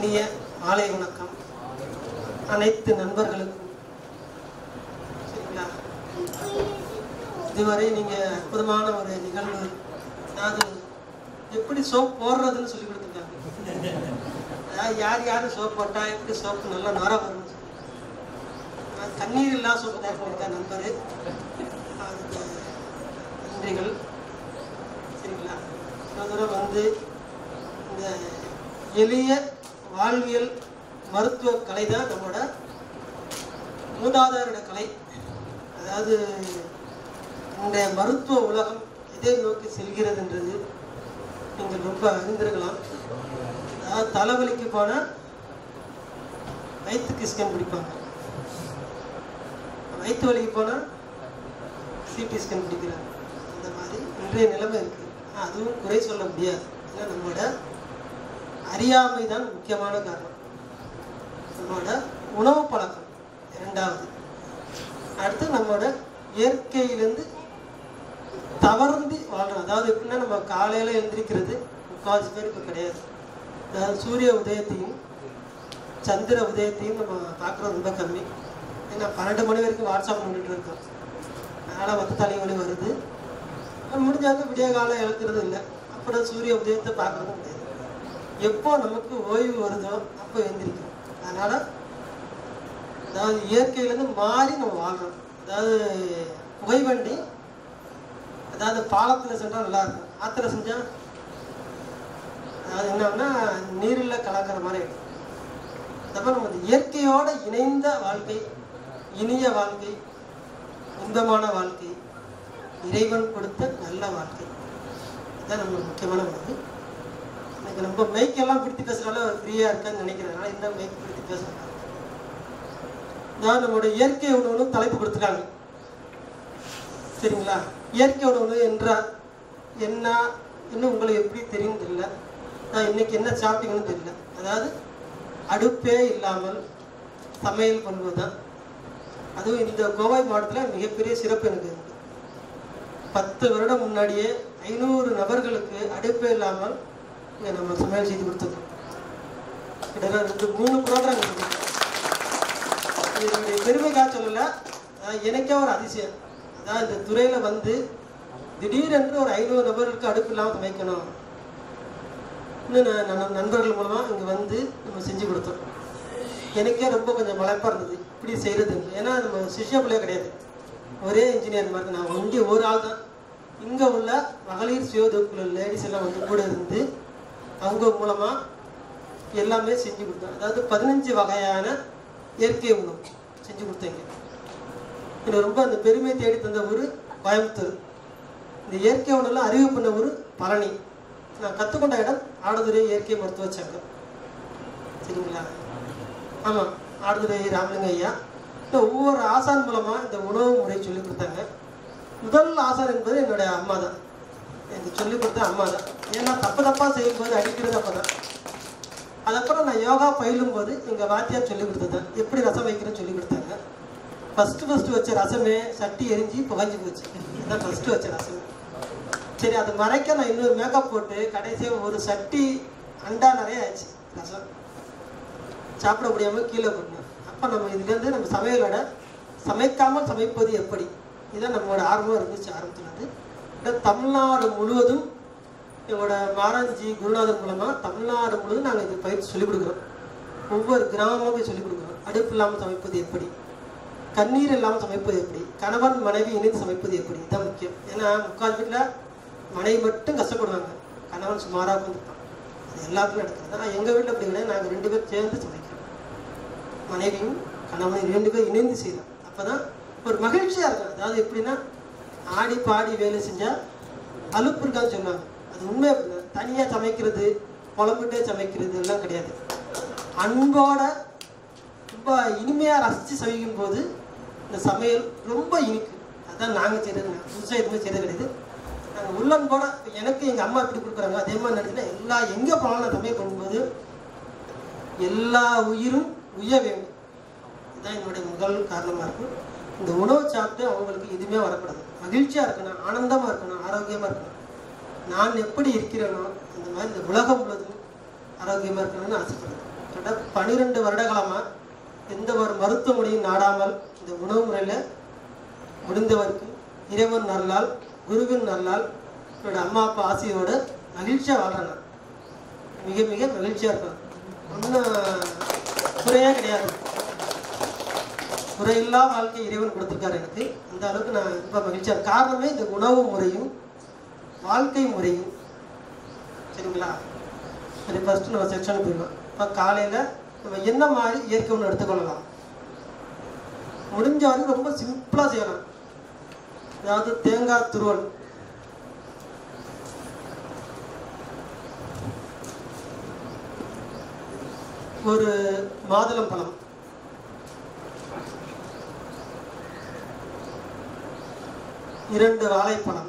இனிய மாலை வணக்கம் அனைத்து நண்பர்களுக்கும் சரிங்களா இதுவரை நீங்கள் அற்புதமான ஒரு நிகழ்வு அதாவது எப்படி சோப் போடுறதுன்னு சொல்லி கொடுத்துருக்காங்க அதாவது யார் யார் சோப் போட்டால் எப்படி சோப்பு நல்லா நுர வரும் கண்ணீர் இல்லா சோப்பு தான் பண்ணியிருக்கா நண்பர் அதுக்கு நன்றிகள் சரிங்களா இவ்வளோ தூரம் வந்து இந்த எளிய வாழ்வியல் மருத்துவ கலை தான் நம்மளோட மூதாதையரோட கலை அதாவது இன்றைய மருத்துவ உலகம் எதை நோக்கி செல்கிறதுன்றது நீங்கள் ரொம்ப அறிந்திருக்கலாம் அதாவது தலைவலிக்கு போனால் வயிற்றுக்கு ஸ்கேன் பிடிப்பாங்க வயிற்று வலிக்கு போனால் சிடி ஸ்கேன் பிடிக்கிறாங்க அந்த மாதிரி இன்றைய நிலைமை இருக்குது அதுவும் குறை சொல்ல முடியாது ஏன்னா நம்மளோட அறியாமை தான் முக்கியமான காரணம் நம்மளோட உணவு பழக்கம் இரண்டாவது அடுத்து நம்மளோட இயற்கையிலேருந்து தவறுந்து வாழ்றோம் அதாவது எப்படின்னா நம்ம காலையில் எழுந்திரிக்கிறது முக்கால்வாசி பேருக்கு கிடையாது அதாவது சூரிய உதயத்தையும் சந்திர உதயத்தையும் நம்ம பார்க்குறது ரொம்ப கம்மி ஏன்னா பன்னெண்டு மணி வரைக்கும் வாட்ஸ்அப் பண்ணிட்டு இருக்கோம் அதனால் மற்ற தலைவலி வருது முடிஞ்சாங்க விடிய காலம் இழக்கிறது இல்லை அப்புறம் சூரிய உதயத்தை பார்க்கறதும் கிடையாது எப்போ நமக்கு ஓய்வு வருதோ அப்போ எழுந்திரிக்கும் அதனால் அதாவது இயற்கையிலேருந்து மாறி நம்ம வாழ்கிறோம் அதாவது புகைவண்டி அதாவது பாலத்தில் சென்றால் நல்லா இருக்கும் ஆற்றுல செஞ்சால் அதாவது என்னன்னா நீரில் கலக்கிற மாதிரி இருக்கும் அப்போ நம்ம இந்த இயற்கையோட இணைந்த வாழ்க்கை இனிய வாழ்க்கை இன்பமான வாழ்க்கை இறைவன் கொடுத்த நல்ல வாழ்க்கை இதுதான் நம்ம முக்கியமான ஒன்று எனக்கு ரொம்ப மைக்கெல்லாம் பிடித்து பேசுகிறால ஃப்ரீயாக இருக்கான்னு நினைக்கிறதுனால இந்த மைக் பிடித்து பேசுகிறேன் நான் நம்மளோட இயற்கை உணவுன்னு தலைப்பு கொடுத்துருக்காங்க சரிங்களா இயற்கை உணவு என்றால் என்ன இன்னும் உங்களுக்கு எப்படி தெரியும் தெரியல நான் இன்னைக்கு என்ன சாப்பிட்டீங்கன்னு தெரியல அதாவது அடுப்பே இல்லாமல் சமையல் பண்ணுவதுதான் அதுவும் இந்த கோவை மாவட்டத்தில் மிகப்பெரிய சிறப்பு எனக்கு இருக்கு பத்து வருடம் முன்னாடியே ஐநூறு நபர்களுக்கு அடுப்பே இல்லாமல் இங்கே நம்ம சமையல் செய்து கொடுத்துருக்கோம் கிட்டத்தட்ட ரெண்டு மூணு ப்ரோக்ராம் இருக்குது என்னுடைய பெருமைக்காக சொல்லலை அதாவது எனக்கே ஒரு அதிசயம் அதாவது இந்த துறையில் வந்து திடீரென்று ஒரு ஐநூறு நபர்களுக்கு அடுப்பு இல்லாமல் சமைக்கணும் இன்னும் நான் நண்- நண்பர்கள் மூலமாக இங்கே வந்து நம்ம செஞ்சு கொடுத்தோம் எனக்கே ரொம்ப கொஞ்சம் மலைப்பாக இருந்தது இப்படி செய்கிறது ஏன்னா நம்ம சிஷ்ய பிள்ளைய கிடையாது ஒரே இன்ஜினியர் மாதிரி நான் ஒண்டி ஒரு ஆள் தான் இங்கே உள்ள மகளிர் சுயோதொகுல லேடிஸ் எல்லாம் வந்து கூட இருந்து அவங்க மூலமாக எல்லாமே செஞ்சு கொடுத்தோம் அதாவது பதினஞ்சு வகையான இயற்கை உணவு செஞ்சு கொடுத்தேங்க எனக்கு ரொம்ப அந்த பெருமை தேடி தந்த ஊர் கோயம்புத்தூர் இந்த இயற்கை உணவுலாம் அறிவு பண்ண ஊர் பழனி நான் கற்றுக்கொண்ட இடம் ஆடுதுறை இயற்கை மருத்துவ சங்கம் சரிங்களா ஆமாம் ஆடுதுறை ராமலிங்க ஐயா இந்த ஒவ்வொரு ஆசான் மூலமாக இந்த உணவு முறை சொல்லி கொடுத்தாங்க முதல் ஆசான் என்பது என்னுடைய அம்மா தான் எனக்கு சொல்லிக் கொடுத்த அம்மா தான் ஏன்னா தப்பு தப்பாக செய்யும்போது அடிக்கிறது அப்போ தான் அதுக்கப்புறம் நான் யோகா பயிலும் போது எங்கள் வாத்தியார் சொல்லி கொடுத்தது தான் எப்படி ரசம் வைக்கிறேன்னு சொல்லி கொடுத்தாங்க ஃபஸ்ட்டு ஃபஸ்ட்டு வச்ச ரசமே சட்டி எரிஞ்சு புகஞ்சு போச்சு இதுதான் ஃபஸ்ட்டு வச்ச ரசமே சரி அதை மறைக்க நான் இன்னொரு மேக்கப் போட்டு கடைசியாக ஒரு சட்டி அண்டா நிறைய ஆச்சு ரசம் சாப்பிட முடியாமல் கீழே போட்டேன் அப்போ நம்ம இதுலேருந்து நம்ம சமையலோட சமைக்காமல் சமைப்பது எப்படி இதான் நம்மளோட ஆர்வம் இருந்துச்சு ஆரம்பத்துலேருந்து இந்த தமிழ்நாடு முழுவதும் எங்களோட மாராஞ்சி குருநாதர் மூலமாக தமிழ்நாடு முழுவதும் நாங்கள் இது பயிற்சி சொல்லிக் கொடுக்குறோம் ஒவ்வொரு கிராமமும் போய் சொல்லிக் கொடுக்குறோம் அடுப்பு இல்லாமல் சமைப்பது எப்படி கண்ணீர் இல்லாமல் சமைப்பது எப்படி கணவன் மனைவி இணைந்து சமைப்பது எப்படி இதுதான் முக்கியம் ஏன்னா முக்கால் வீட்டில் மனைவி மட்டும் கஷ்டப்படுவாங்க கணவன் சுமாராக உட்காந்துருப்பான் அது எல்லாத்துக்கும் நடக்கிறது ஆனால் எங்கள் வீட்டில் அப்படி கிடையாது நாங்கள் ரெண்டு பேரும் சேர்ந்து சமைக்கிறோம் மனைவியும் கணவனும் ரெண்டு பேரும் இணைந்து செய்யலாம் அப்போ தான் ஒரு மகிழ்ச்சியாக இருக்கும் அதாவது எப்படின்னா ஆடி பாடி வேலை செஞ்சால் அலுப்பு இருக்கான்னு சொன்னாங்க அது உண்மை அப்படின்னா தனியாக சமைக்கிறது குழம்புட்டே சமைக்கிறது எல்லாம் கிடையாது அன்போட ரொம்ப இனிமையாக ரசித்து சமைக்கும் போது இந்த சமையல் ரொம்ப இனிக்கும் அதான் நாங்கள் செய்கிறது புதுசாக எதுவுமே செய்கிறது கிடையாது நாங்கள் உள்ளன்போட இப்ப எனக்கு எங்கள் அம்மா எப்படி கொடுக்குறாங்க அதே மாதிரி நினச்சினா எல்லா எங்கே போனாலும் நான் சமையல் பண்ணும்போது எல்லா உயிரும் உய்ய வேண்டும் இதுதான் என்னுடைய முதல் காரணமாக இருக்கும் இந்த உணவு சாப்பிட்டு அவங்களுக்கு எதுவுமே வரக்கூடாது மகிழ்ச்சியாக இருக்கணும் ஆனந்தமாக இருக்கணும் ஆரோக்கியமாக இருக்கணும் நான் எப்படி இருக்கிறேனோ அந்த மாதிரி இந்த உலகம் முழுவதும் ஆரோக்கியமாக இருக்கணும்னு ஆசைப்படுறேன் கிட்டத்தட்ட பன்னிரெண்டு வருடகாலமா எந்த ஒரு மருத்துவ முறையும் நாடாமல் இந்த உணவு முறையில் முடிந்த வரைக்கும் இறைவன் நல்லால் குருவின் நல்லால் என்னோட அம்மா அப்பா ஆசையோடு மகிழ்ச்சியாக வாழ்றேன் நான். மிக மிக மகிழ்ச்சியாக இருக்கேன் ஒன்றும் குறையே கிடையாது குறையில்லா வாழ்க்கை இறைவன் கொடுத்துருக்காரு எனக்கு அந்த அளவுக்கு நான் ரொம்ப மகிழ்ச்சியாக காரணமே இந்த உணவு முறையும் வாழ்க்கை முறையும் சரிங்களா சரி ஃபஸ்ட்டு நம்ம செக்ஷனுக்கு போயிடலாம் இப்போ காலையில் நம்ம என்ன மாதிரி இயற்கை ஒன்று எடுத்துக்கொள்ளலாம் முடிஞ்ச வரைக்கும் ரொம்ப சிம்பிளாக செய்யலாம் அதாவது தேங்காய் துருவல் ஒரு மாதுளம் பழம் இரண்டு வாழைப்பழம்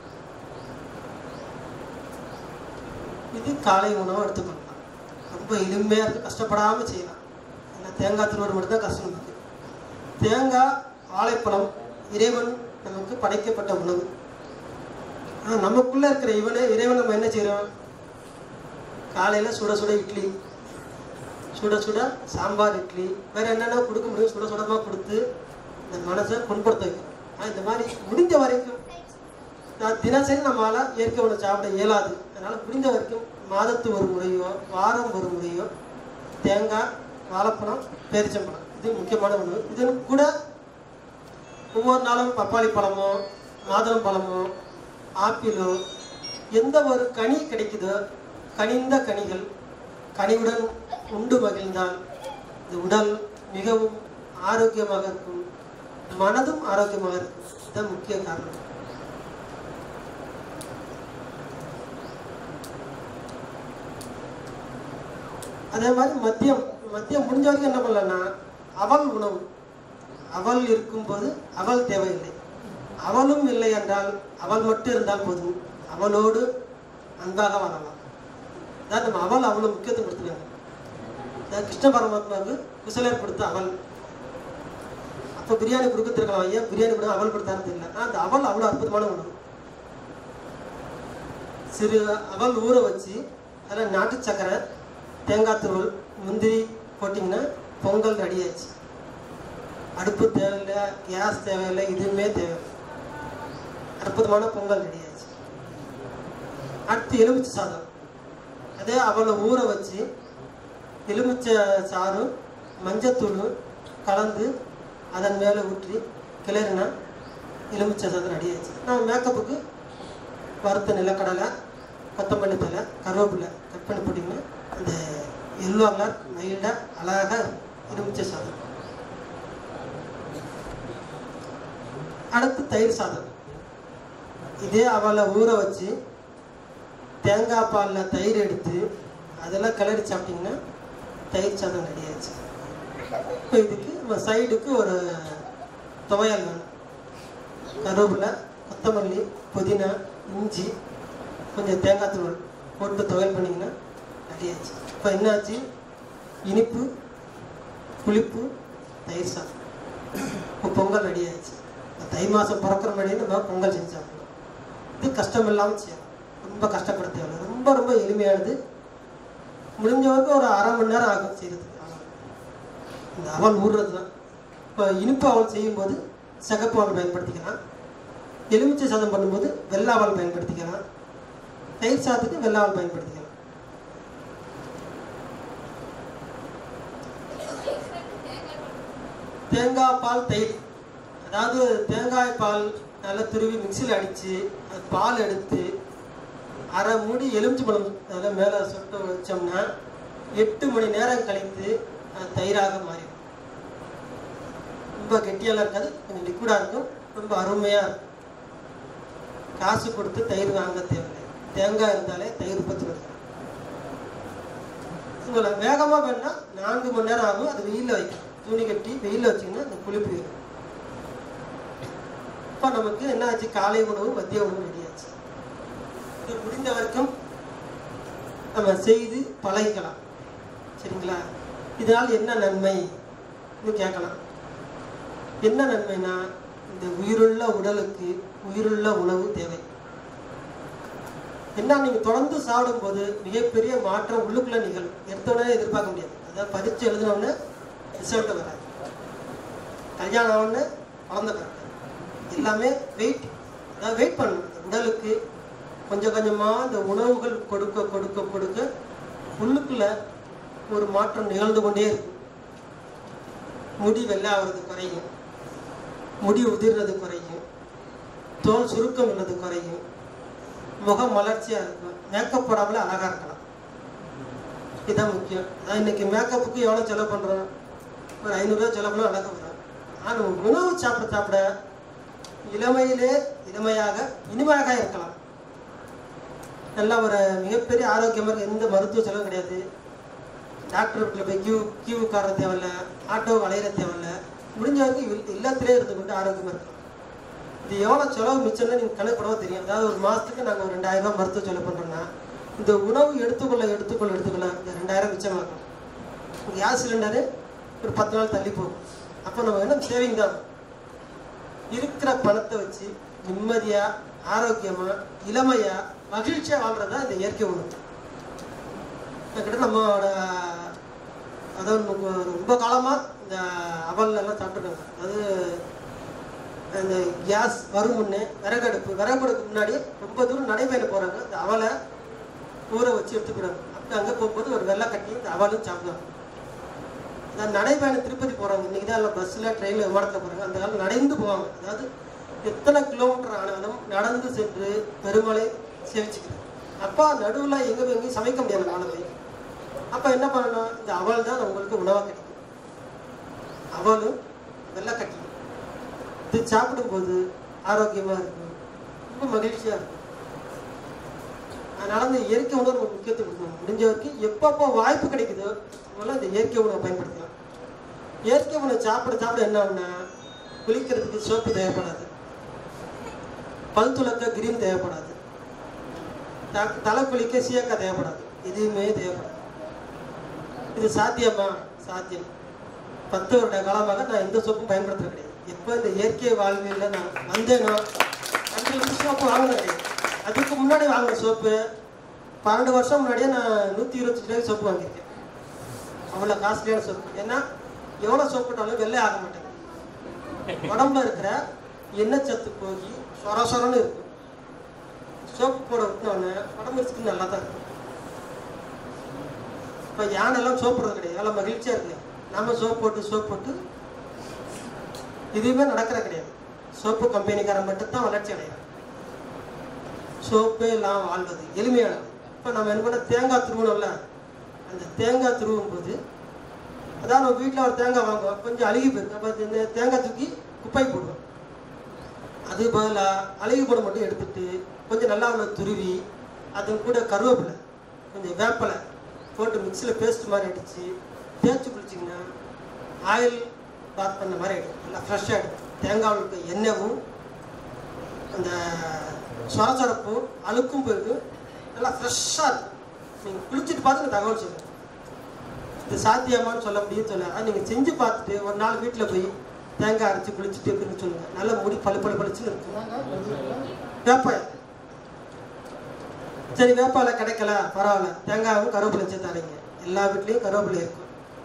இது காலை உணவு எடுத்துக்கொள்ளலாம் ரொம்ப எளிமையாக இருக்கு கஷ்டப்படாமல் செய்யலாம் ஏன்னா தேங்காய் திருவரு மட்டும் தான் கஷ்டம் இருக்கு தேங்காய் வாழைப்பழம் இறைவன் நமக்கு படைக்கப்பட்ட உணவு ஆனால் நமக்குள்ளே இருக்கிற இவனை இறைவன் நம்ம என்ன செய்கிறோம் காலையில் சுட சுட இட்லி சுட சுட சாம்பார் இட்லி வேறு என்னென்ன கொடுக்க முடியும் சுட சுடமாக கொடுத்து இந்த மனசை புண்படுத்த வைக்கிறோம் ஆனால் இந்த மாதிரி முடிஞ்ச வரைக்கும் நான் தினசரி நம்மளால் இயற்கை உணவு சாப்பிட இயலாது அதனால் முடிஞ்ச வரைக்கும் மாதத்து ஒரு முறையோ வாரம் ஒரு முறையோ தேங்காய் வாழைப்பழம் பேரிச்சம்பழம் இது முக்கியமான உணவு இது கூட ஒவ்வொரு நாளும் பப்பாளி பழமோ மாதுளம் பழமோ ஆப்பிளோ எந்த ஒரு கனி கிடைக்குதோ கனிந்த கனிகள் கனிவுடன் உண்டு மகிழ்ந்தால் இந்த உடல் மிகவும் ஆரோக்கியமாக இருக்கும் மனதும் ஆரோக்கியமாக இருக்கும் இதுதான் முக்கிய காரணம் அதே மாதிரி மதியம் மதியம் முடிஞ்ச வரைக்கும் என்ன பண்ணலன்னா அவல் உணவு அவல் இருக்கும்போது அவல் தேவையில்லை அவளும் இல்லை என்றால் அவள் மட்டும் இருந்தால் போதும் அவளோடு அன்பாக வாழலாம் அதாவது நம்ம அவள் அவ்வளோ முக்கியத்துவம் கொடுத்துருக்காங்க அதாவது கிருஷ்ண பரமாத்மாவுக்கு குசலர் கொடுத்த அவள் அப்போ பிரியாணி கொடுத்துருக்கலாம் ஐயா பிரியாணி கூட அவள் கொடுத்தாரு தெரியல ஆனால் அந்த அவள் அவ்வளோ அற்புதமான உணவு சிறு அவல் ஊற வச்சு அதில் நாட்டு சக்கரை தேங்காய் துருவல் முந்திரி போட்டிங்கன்னா பொங்கல் ரெடி ஆச்சு அடுப்பு தேவையில்லை கேஸ் தேவையில்லை இதுவுமே தேவை அற்புதமான பொங்கல் ரெடி ஆச்சு அடுத்து எலுமிச்சை சாதம் அதே அவளை ஊற வச்சு எலுமிச்சை சாறும் மஞ்சத்தூளும் கலந்து அதன் மேலே ஊற்றி கிளறினா எலுமிச்சை சாதம் ரெடி ஆச்சு நம்ம மேக்கப்புக்கு வறுத்த நிலக்கடலை கொத்தமல்லி தலை கருவேப்பிலை கட் பண்ணி போட்டிங்கன்னா அந்த எல்லோ கலர் மைல்டாக அழகாக எலுமிச்சை சாதம் அடுத்து தயிர் சாதம் இதே அவளை ஊற வச்சு தேங்காய் பாலில் தயிர் எடுத்து அதெல்லாம் கிளறி சாப்பிட்டிங்கன்னா தயிர் சாதம் ரெடி ஆயிடுச்சு இப்போ இதுக்கு நம்ம சைடுக்கு ஒரு துவையல் வேணும் கருவேப்பிலை கொத்தமல்லி புதினா இஞ்சி கொஞ்சம் தேங்காய் தூள் போட்டு துவையல் பண்ணிங்கன்னா ரெடி ஆச்சு இப்போ என்னாச்சு இனிப்பு புளிப்பு தயிர் சாதம் இப்போ பொங்கல் ரெடி ஆயிடுச்சு இப்போ தை மாதம் பிறக்கிற முன்னாடியே நம்ம பொங்கல் செஞ்சு சாப்பிடலாம் இது கஷ்டம் இல்லாமல் செய்யலாம் ரொம்ப கஷ்டப்பட தேவையில்லை ரொம்ப ரொம்ப எளிமையானது முடிஞ்ச வரைக்கும் ஒரு அரை மணி நேரம் ஆகும் செய்கிறதுக்கு இந்த அவல் ஊறுறது தான் இப்போ இனிப்பு அவல் செய்யும்போது சிகப்பு அவல் பயன்படுத்திக்கலாம் எலுமிச்சை சாதம் பண்ணும்போது வெள்ளை அவல் பயன்படுத்திக்கலாம் தயிர் சாதத்துக்கு வெள்ளை அவல் பயன்படுத்திக்கலாம் தேங்காய் பால் தயிர் அதாவது தேங்காய் பால் நல்லா துருவி மிக்சியில் அடித்து அது பால் எடுத்து அரை மூடி எலுமிச்சை பழம் அதில் மேலே சொட்டு வச்சோம்னா எட்டு மணி நேரம் கழித்து அது தயிராக மாறிடும் ரொம்ப கெட்டியெல்லாம் இருக்காது கொஞ்சம் லிக்விடாக இருக்கும் ரொம்ப அருமையாக இருக்கும் காசு கொடுத்து தயிர் வாங்க தேவையில்லை தேங்காய் இருந்தாலே தயிர் உற்பத்தி வருது உங்களை வேகமாக வேணா நான்கு மணி நேரம் ஆகும் அது வெயிலில் வைக்கும் துணி கட்டி வெயிலில் வச்சிங்கன்னா அந்த புளிப்பு வரும் இப்போ நமக்கு என்ன ஆச்சு காலை உணவு மதிய உணவு ரெடி ஆச்சு இது முடிந்த வரைக்கும் நம்ம செய்து பழகிக்கலாம் சரிங்களா இதனால் என்ன நன்மை கேட்கலாம் என்ன நன்மைனா இந்த உயிருள்ள உடலுக்கு உயிருள்ள உணவு தேவை என்ன நீங்கள் தொடர்ந்து சாப்பிடும்போது மிகப்பெரிய மாற்றம் உள்ளுக்குள்ள நிகழும் எடுத்தோடனே எதிர்பார்க்க முடியாது அது அதாவது பரீட்சை எழுதினோடனே ரிசல்ட் வராது கல்யாணம் ஆனோடனே குழந்தை பிறக்காது எல்லாமே வெயிட் அதாவது வெயிட் பண்ணணும் இந்த உடலுக்கு கொஞ்சம் கொஞ்சமாக இந்த உணவுகள் கொடுக்க கொடுக்க கொடுக்க உள்ளுக்குள்ள ஒரு மாற்றம் நிகழ்ந்து கொண்டே இருக்கும் முடி வெள்ளை ஆகிறது குறையும் முடி உதிர்றது குறையும் தோல் சுருக்கம் உள்ளது குறையும் முகம் மலர்ச்சியாக இருக்கும் மேக்கப் போடாமலே அழகாக இருக்கலாம் இதுதான் முக்கியம் அதான் இன்னைக்கு மேக்கப்புக்கு எவ்வளோ செலவு பண்ணுறோம் ஒரு ஐநூறுரூவா செலவு பண்ணால் அழகாக வரும் ஆனால் உணவு சாப்பிட சாப்பிட இளமையிலே இளமையாக இனிமையாக இருக்கலாம் நல்ல ஒரு மிகப்பெரிய ஆரோக்கியமாக எந்த மருத்துவ செலவும் கிடையாது டாக்டர் வீட்டில் போய் கியூ கியூ உட்கார தேவையில்ல ஆட்டோ அலையிற தேவையில்ல முடிஞ்ச வரைக்கும் இல்ல- இல்லத்திலே இருந்து கொண்டு ஆரோக்கியமாக இருக்கலாம் இது எவ்வளோ செலவு மிச்சம்னு நீங்கள் கணக்கு போடவா தெரியும் அதாவது ஒரு மாதத்துக்கு நாங்கள் ஒரு ரெண்டாயிரம் ரூபாய் மருத்துவ செலவு பண்ணுறோம்னா இந்த உணவு எடுத்துக்கொள்ள எடுத்துக்கொள்ள எடுத்துக்கொள்ள இந்த ரெண்டாயிரம் மிச்சமாகும் கேஸ் சிலிண்டரு ஒரு பத்து நாள் தள்ளி போகும் அப்போ நம்ம என்ன சேவிங் தான் இருக்கிற பணத்தை வச்சு நிம்மதியாக ஆரோக்கியமாக இளமையாக மகிழ்ச்சியாக வாழ்கிறது தான் இந்த இயற்கை உணவு கிட்ட நம்மளோட அதாவது நமக்கு ரொம்ப காலமாக இந்த அவல் எல்லாம் சாப்பிட்ருக்காங்க அது அந்த கேஸ் வரும் முன்னே விறகடுப்பு விறகடுப்பு முன்னாடி ரொம்ப தூரம் நடைபயணம் போகிறாங்க இந்த அவலை ஊற வச்சு எடுத்துக்கிறாங்க அப்படி அங்கே போகும்போது ஒரு வெள்ளை கட்டி இந்த அவலும் சாப்பிடுவாங்க இந்த நடைபயணம் திருப்பதி போகிறாங்க இன்றைக்கி தான் எல்லாம் பஸ்ஸில் ட்ரெயினில் விமானத்தில் போகிறாங்க அந்த காலம் நடந்து போவாங்க அதாவது எத்தனை கிலோமீட்டர் ஆனாலும் நடந்து சென்று பெருமலை சேவிச்சுக்கிறாங்க அப்போ நடுவில் எங்கே எங்கேயும் சமைக்க முடியாது காலத்தில் அப்போ என்ன பண்ணணும் இந்த அவல் தான் உங்களுக்கு உணவாக கிடைக்கும் அவலும் வெள்ளைக்கட்டி இது சாப்பிடும்போது ஆரோக்கியமாக இருக்கும் ரொம்ப மகிழ்ச்சியாக இருக்கும் அதனால இந்த இயற்கை உணவு நம்ம முக்கியத்துவம் கொடுக்கணும் முடிஞ்ச வரைக்கும் எப்பப்போ வாய்ப்பு கிடைக்குதோ அதனால இந்த இயற்கை உணவை பயன்படுத்தலாம் இயற்கை உணவு சாப்பிட சாப்பிட என்ன ஆகும்னா குளிக்கிறதுக்கு சோப்பு தேவைப்படாது பல் துளக்க கிரீம் தேவைப்படாது த- தலை குளிக்க சீயக்காய் தேவைப்படாது எதுவுமே தேவைப்படாது இது சாத்தியமா சாத்தியம் பத்து வருட காலமாக நான் எந்த சோப்பும் பயன்படுத்துறது கிடையாது எப்போ இந்த இயற்கை வாழ்வியலில் நான் வந்தேனோ அன்றைக்கு சோப்பு வாங்கினது கிடையாது அதுக்கு முன்னாடி வாங்கின சோப்பு பன்னெண்டு வருஷம் முன்னாடியே நான் நூற்றி இருபத்தஞ்சு ரூபாய்க்கு சோப்பு வாங்கியிருக்கேன் அவ்வளோ காஸ்ட்லியான சோப்பு ஏன்னா எவ்வளோ சோப்பு போட்டாலும் வெள்ளை ஆக மாட்டேங்குது உடம்புல இருக்கிற எண்ணெய் சத்து போய் சொர சொரன்னு இருக்கும் சோப்பு போட விட்டோன்னே உடம்பு ஸ்கின் நல்லா தான் இருக்கும் இப்போ யானைலாம் சோப்பு போடுறது கிடையாது எவ்வளோ மகிழ்ச்சியாக இருக்கு நாம சோப் போட்டு சோப் போட்டு இதுவுமே நடக்கிற கிடையாது சோப்பு கம்பெனிக்காரன் மட்டும்தான் வளர்ச்சி அடைகிறான் சோப்பே எல்லாம் வாழ்வது எளிமையானது இப்போ நம்ம என்ன பண்ண தேங்காய் துருவணும்ல அந்த தேங்காய் துருவும் போது அதான் நம்ம வீட்டில் ஒரு தேங்காய் வாங்குவோம் கொஞ்சம் அழுகி போயிருக்கு அப்போ இந்த தேங்காய் தூக்கி குப்பை போடுவோம் அது பதிலாக அழுகி போட மட்டும் எடுத்துட்டு கொஞ்சம் நல்லா உள்ள துருவி அது கூட கருவேப்பிலை கொஞ்சம் வேப்பலை போட்டு மிக்சியில் பேஸ்ட் மாதிரி அடித்து தேய்ச்சி குளிச்சிங்கன்னா ஆயில் பாத் பண்ண மாதிரி ஆகிடும் நல்லா ஃப்ரெஷ்ஷாக ஆகிடும் தேங்காயில் இருக்க எண்ணெயும் அந்த சொரசொரப்பும் அழுக்கும் போயிடும் நல்லா ஃப்ரெஷ்ஷாக இருக்கும் நீங்கள் குளிச்சுட்டு பார்த்து எனக்கு தகவல் சொல்லுங்கள் இது சாத்தியமான்னு சொல்ல முடியும்னு சொல்ல ஆனால் நீங்கள் செஞ்சு பார்த்துட்டு ஒரு நாள் வீட்டில் போய் தேங்காய் அரைச்சி குளிச்சுட்டு இருக்குன்னு சொல்லுங்கள் நல்லா முடி பளு பளு பளிச்சுன்னு இருக்கும் வேப்பாய் சரி வேப்பால கிடைக்கல பரவாயில்ல தேங்காயும் கருவேப்பிலை சேர்த்து அரைங்க எல்லா வீட்லேயும் கருவேப்பிலை இருக்கும்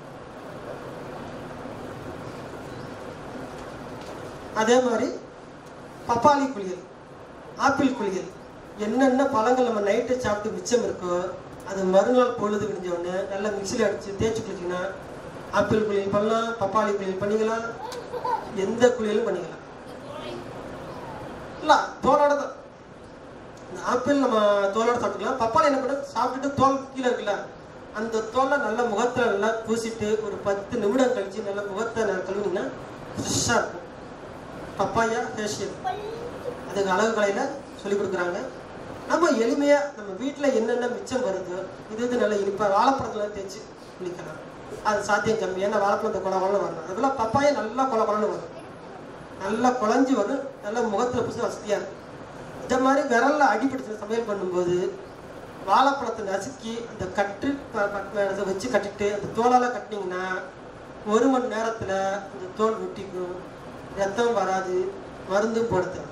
அதே மாதிரி பப்பாளி குளியல் ஆப்பிள் குளியல் என்னென்ன பழங்கள் நம்ம நைட்டு சாப்பிட்டு மிச்சம் இருக்கோ அது மறுநாள் பொழுது விடிஞ்ச உடனே நல்லா மிக்சியில் அடித்து தேய்ச்சி குளிச்சிங்கன்னா ஆப்பிள் குளியல் பண்ணலாம் பப்பாளி குளியல் பண்ணிக்கலாம் எந்த குளியலும் பண்ணிக்கலாம் இல்லை தோலோட தான் இந்த ஆப்பிள் நம்ம தோலோட சாப்பிட்டுக்கலாம் பப்பாளி என்ன பண்ண சாப்பிட்டுட்டு தோல் கீழே இருக்குல்ல அந்த தோலை நல்லா முகத்தில் நல்லா பூசிட்டு ஒரு பத்து நிமிடம் கழிச்சு நல்லா முகத்தை நல்லா கழுவுனீங்கன்னா ஃப்ரெஷ்ஷாக இருக்கும் பப்பாயா ஃபேஷியல் அதுக்கு அழகு கலையில் சொல்லி கொடுக்குறாங்க நம்ம எளிமையாக நம்ம வீட்டில் என்னென்ன மிச்சம் வருதோ இது இது நல்ல இனிப்பாக வாழைப்பழத்தில் தேய்ச்சி குளிக்கலாம் அது சாத்தியம் கம்மி ஏன்னா வாழைப்பழத்தை கொல கொலன்னு வரணும் அதுபோல் பப்பாயா நல்லா கொல கொலன்னு வரும் நல்லா குழஞ்சி வரும் நல்லா முகத்தில் புதுசு வசதியாக இருக்கும் இந்த மாதிரி விரல்ல அடிபிடிச்சு சமையல் பண்ணும்போது வாழைப்பழத்தை நசுக்கி அந்த கட்டு ப- ப- மேல வச்சு கட்டிட்டு அந்த தோலால் கட்டினீங்கன்னா ஒரு மணி நேரத்தில் அந்த தோல் ஒட்டிக்கும் ரத்தம் வராது மருந்தும் போட தேவையில்ல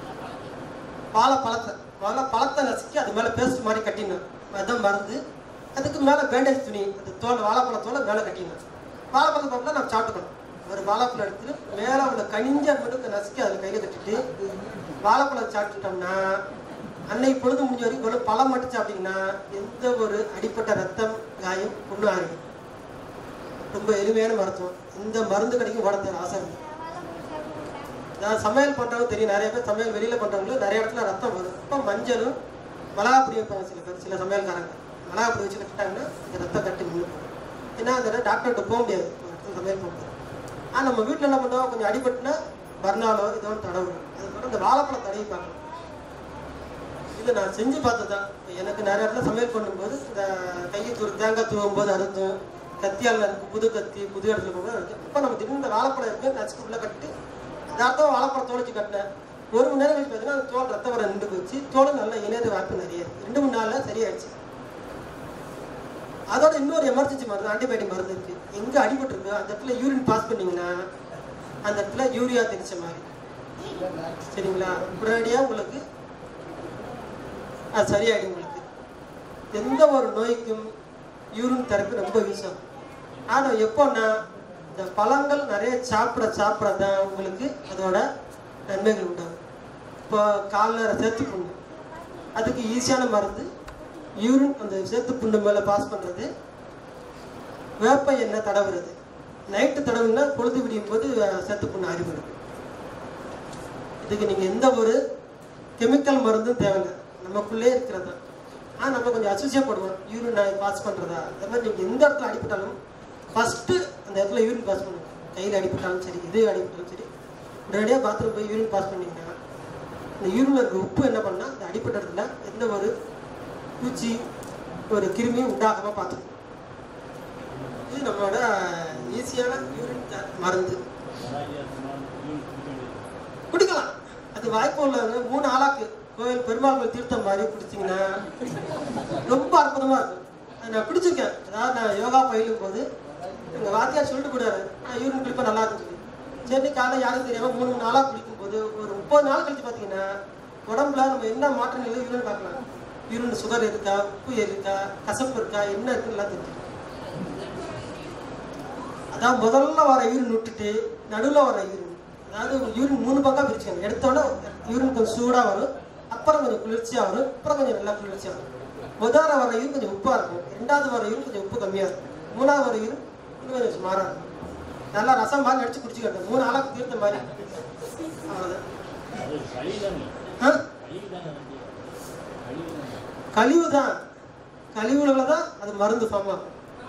வாழைப்பழத்தை வாழைப்பழத்தை நசுக்கி அது மேலே பேஸ்ட் மாதிரி கட்டிடணும் அதான் மருந்து அதுக்கு மேலே பேண்டேஜ் துணி அந்த தோல் வாழைப்பழ தோலை மேலே கட்டிடணும் வாழைப்பழ தோட்டில் நம்ம சாப்பிட்டுக்கணும் ஒரு வாழைப்பழம் எடுத்துட்டு மேலே உள்ள கனிஞ்ச மிடுக்க நசுக்கி அதில் கையில் கட்டிட்டு வாழைப்பழம் சாப்பிட்டுட்டோம்னா அன்னைக்கு பொழுது முடிஞ்ச வரைக்கும் ஒரு பழம் மட்டும் சாப்பிட்டீங்கன்னா எந்த ஒரு அடிப்பட்ட ரத்தம் காயம் ஒன்றும் ஆகும் ரொம்ப எளிமையான மருத்துவம் இந்த மருந்து கடைக்கு ஓட தேவை ஆசை இருக்கு நான் சமையல் பண்ணுறவங்க தெரியும் நிறைய பேர் சமையல் வெளியில் பண்ணுறவங்களுக்கு நிறைய இடத்துல ரத்தம் வரும் இப்போ மஞ்சளும் மிளகா பொடி வைப்பாங்க சில பேர் சில சமையல்காரங்க மிளகா பொடி வச்சு கட்டிட்டாங்கன்னா இந்த ரத்தம் கட்டி நின்று போகும் ஏன்னா அந்த டாக்டர்கிட்ட போக முடியாது ஒரு இடத்துல சமையல் பண்ணுறது ஆனால் நம்ம வீட்டில் என்ன பண்ணுவோம் கொஞ்சம் அடிபட்டுனா மறுநாளோ இதோ தடவுறோம் அதுக்கப்புறம் இந்த வாழைப்பழம் தடவி பார்க்கணும் இது நான் செஞ்சு பார்த்தது தான் எனக்கு நிறைய இடத்துல சமையல் பண்ணும்போது இந்த கையை தூர் தேங்காய் தூவும் போது அறுத்தும் கத்தியால் இருக்கு புது கத்தி புது இடத்துல போகும்போது இருக்கு இப்போ நம்ம திடீர்னு இந்த வாழைப்பழம் இருக்கு நச்சுக்கு உள்ள கட்டி யதார்த்தம் வாழைப்பழம் தோலைச்சு கட்டினேன் ஒரு மணி நேரம் கழிச்சு பார்த்தீங்கன்னா அந்த தோல் ரத்த வர நின்று போச்சு தோலும் நல்லா இணையது வாய்ப்பு நிறைய இருக்கு ரெண்டு மூணு நாளில் சரியாயிடுச்சு அதோட இன்னொரு எமர்ஜென்சி மருந்து ஆன்டிபயோட்டிக் மருந்து இருக்கு எங்க அடிபட்டிருக்கு அந்த இடத்துல யூரின் பாஸ் பண்ணீங்கன்னா அந்த இடத்துல யூரியா தெரிச்ச மாதிரி சரிங்களா உடனடியாக உங்களுக்கு அது சரியாயிடும் உங்களுக்கு எந்த ஒரு நோய்க்கும் யூரின் தெரப்பி ரொம்ப யூஸ் ஆகும் ஆனால் எப்போன்னா இந்த பழங்கள் நிறைய சாப்பிட சாப்பிட தான் உங்களுக்கு அதோட நன்மைகள் உண்டாகும் இப்போ காலில் சேத்து புண்ணு அதுக்கு ஈஸியான மருந்து யூரின் அந்த சேத்து புண்ணு மேலே பாஸ் பண்ணுறது வேப்ப எண்ணெய் தடவுறது நைட்டு தடவுனா பொழுது விடியும் போது அஹ், சேத்து புண்ணு அறிவுறுது இதுக்கு நீங்கள் எந்த ஒரு கெமிக்கல் மருந்தும் தேவையில்லை நமக்குள்ளே இருக்கிறது தான் ஆனால் நம்ம கொஞ்சம் அசோசியப்படுவோம் யூரின் பாஸ் பண்ணுறதா அந்த மாதிரி நீங்கள் எந்த இடத்துல அடிபட்டாலும் ஃபஸ்ட்டு அந்த இடத்துல யூரின் பாஸ் பண்ணுங்க கையில் அடிபட்டாலும் சரி இது அடிபட்டாலும் சரி உடனடியாக பாத்ரூம் போய் யூரின் பாஸ் பண்ணிங்கன்னா இந்த யூரின்ல இருக்க உப்பு என்ன பண்ணால் இந்த அடிப்பட்ட இடத்துல எந்த ஒரு பூச்சி ஒரு கிருமியும் உண்டாகாமல் பார்த்துக்கும் இது நம்மளோட ஈஸியான யூரின் மருந்து குடிக்கலாம் அது வாய்ப்பு உள்ளவங்க மூணு ஆளாக்கு கோயில் பெருமாள் கோயில் தீர்த்தம் மாதிரி குடிச்சிங்கன்னா ரொம்ப அற்புதமா இருக்கும் அது நான் குடிச்சிருக்கேன் அதாவது நான் யோகா பயிலும் போது எங்க வாத்தியார் சொல்லிட்டு கூடாது நான் யூரின் குடிப்பா நல்லா இருக்குன்னு சொல்லி சரி காலைல யாரும் தெரியாம மூணு மூணு நாளா குடிக்கும் போது ஒரு முப்பது நாள் கழிச்சு பாத்தீங்கன்னா உடம்புல நம்ம என்ன மாற்றம் இல்லை யூரின் பார்க்கலாம் யூரின் சுகர் இருக்கா உப்பு இருக்கா கசப்பு இருக்கா என்ன இருக்குன்னு எல்லாம் தெரியும் அதான் முதல்ல வர யூரின் விட்டுட்டு நடுவில் வர யூரின் அதாவது யூரின் மூணு பக்கம் பிரிச்சுக்கணும் எடுத்தோடனே யூரின் கொஞ்சம் சூடாக வரும் அப்புறம் கொஞ்சம் குளிர்ச்சியாக வரும் அப்புறம் கொஞ்சம் நல்லா குளிர்ச்சியாக வரும் முதல்ல வர யூரின் கொஞ்சம் உப்பாக இருக்கும் ரெண்டாவது வர யூரின் கொஞ்சம் உப்பு கம்மியாக இருக்கும் மூணாவது வர யூரின் இன்னும் கொஞ்சம் சுமாராக இருக்கும் நல்லா ரசம் மாதிரி நடிச்சு குடிச்சுக்கிட்டேன் மூணு ஆளாக்கு தீர்த்த மாதிரி அவ்வளோதான் ஆ கழிவு தான் கழிவுல தான் அது மருந்து ஃபார்ம் ஆகும்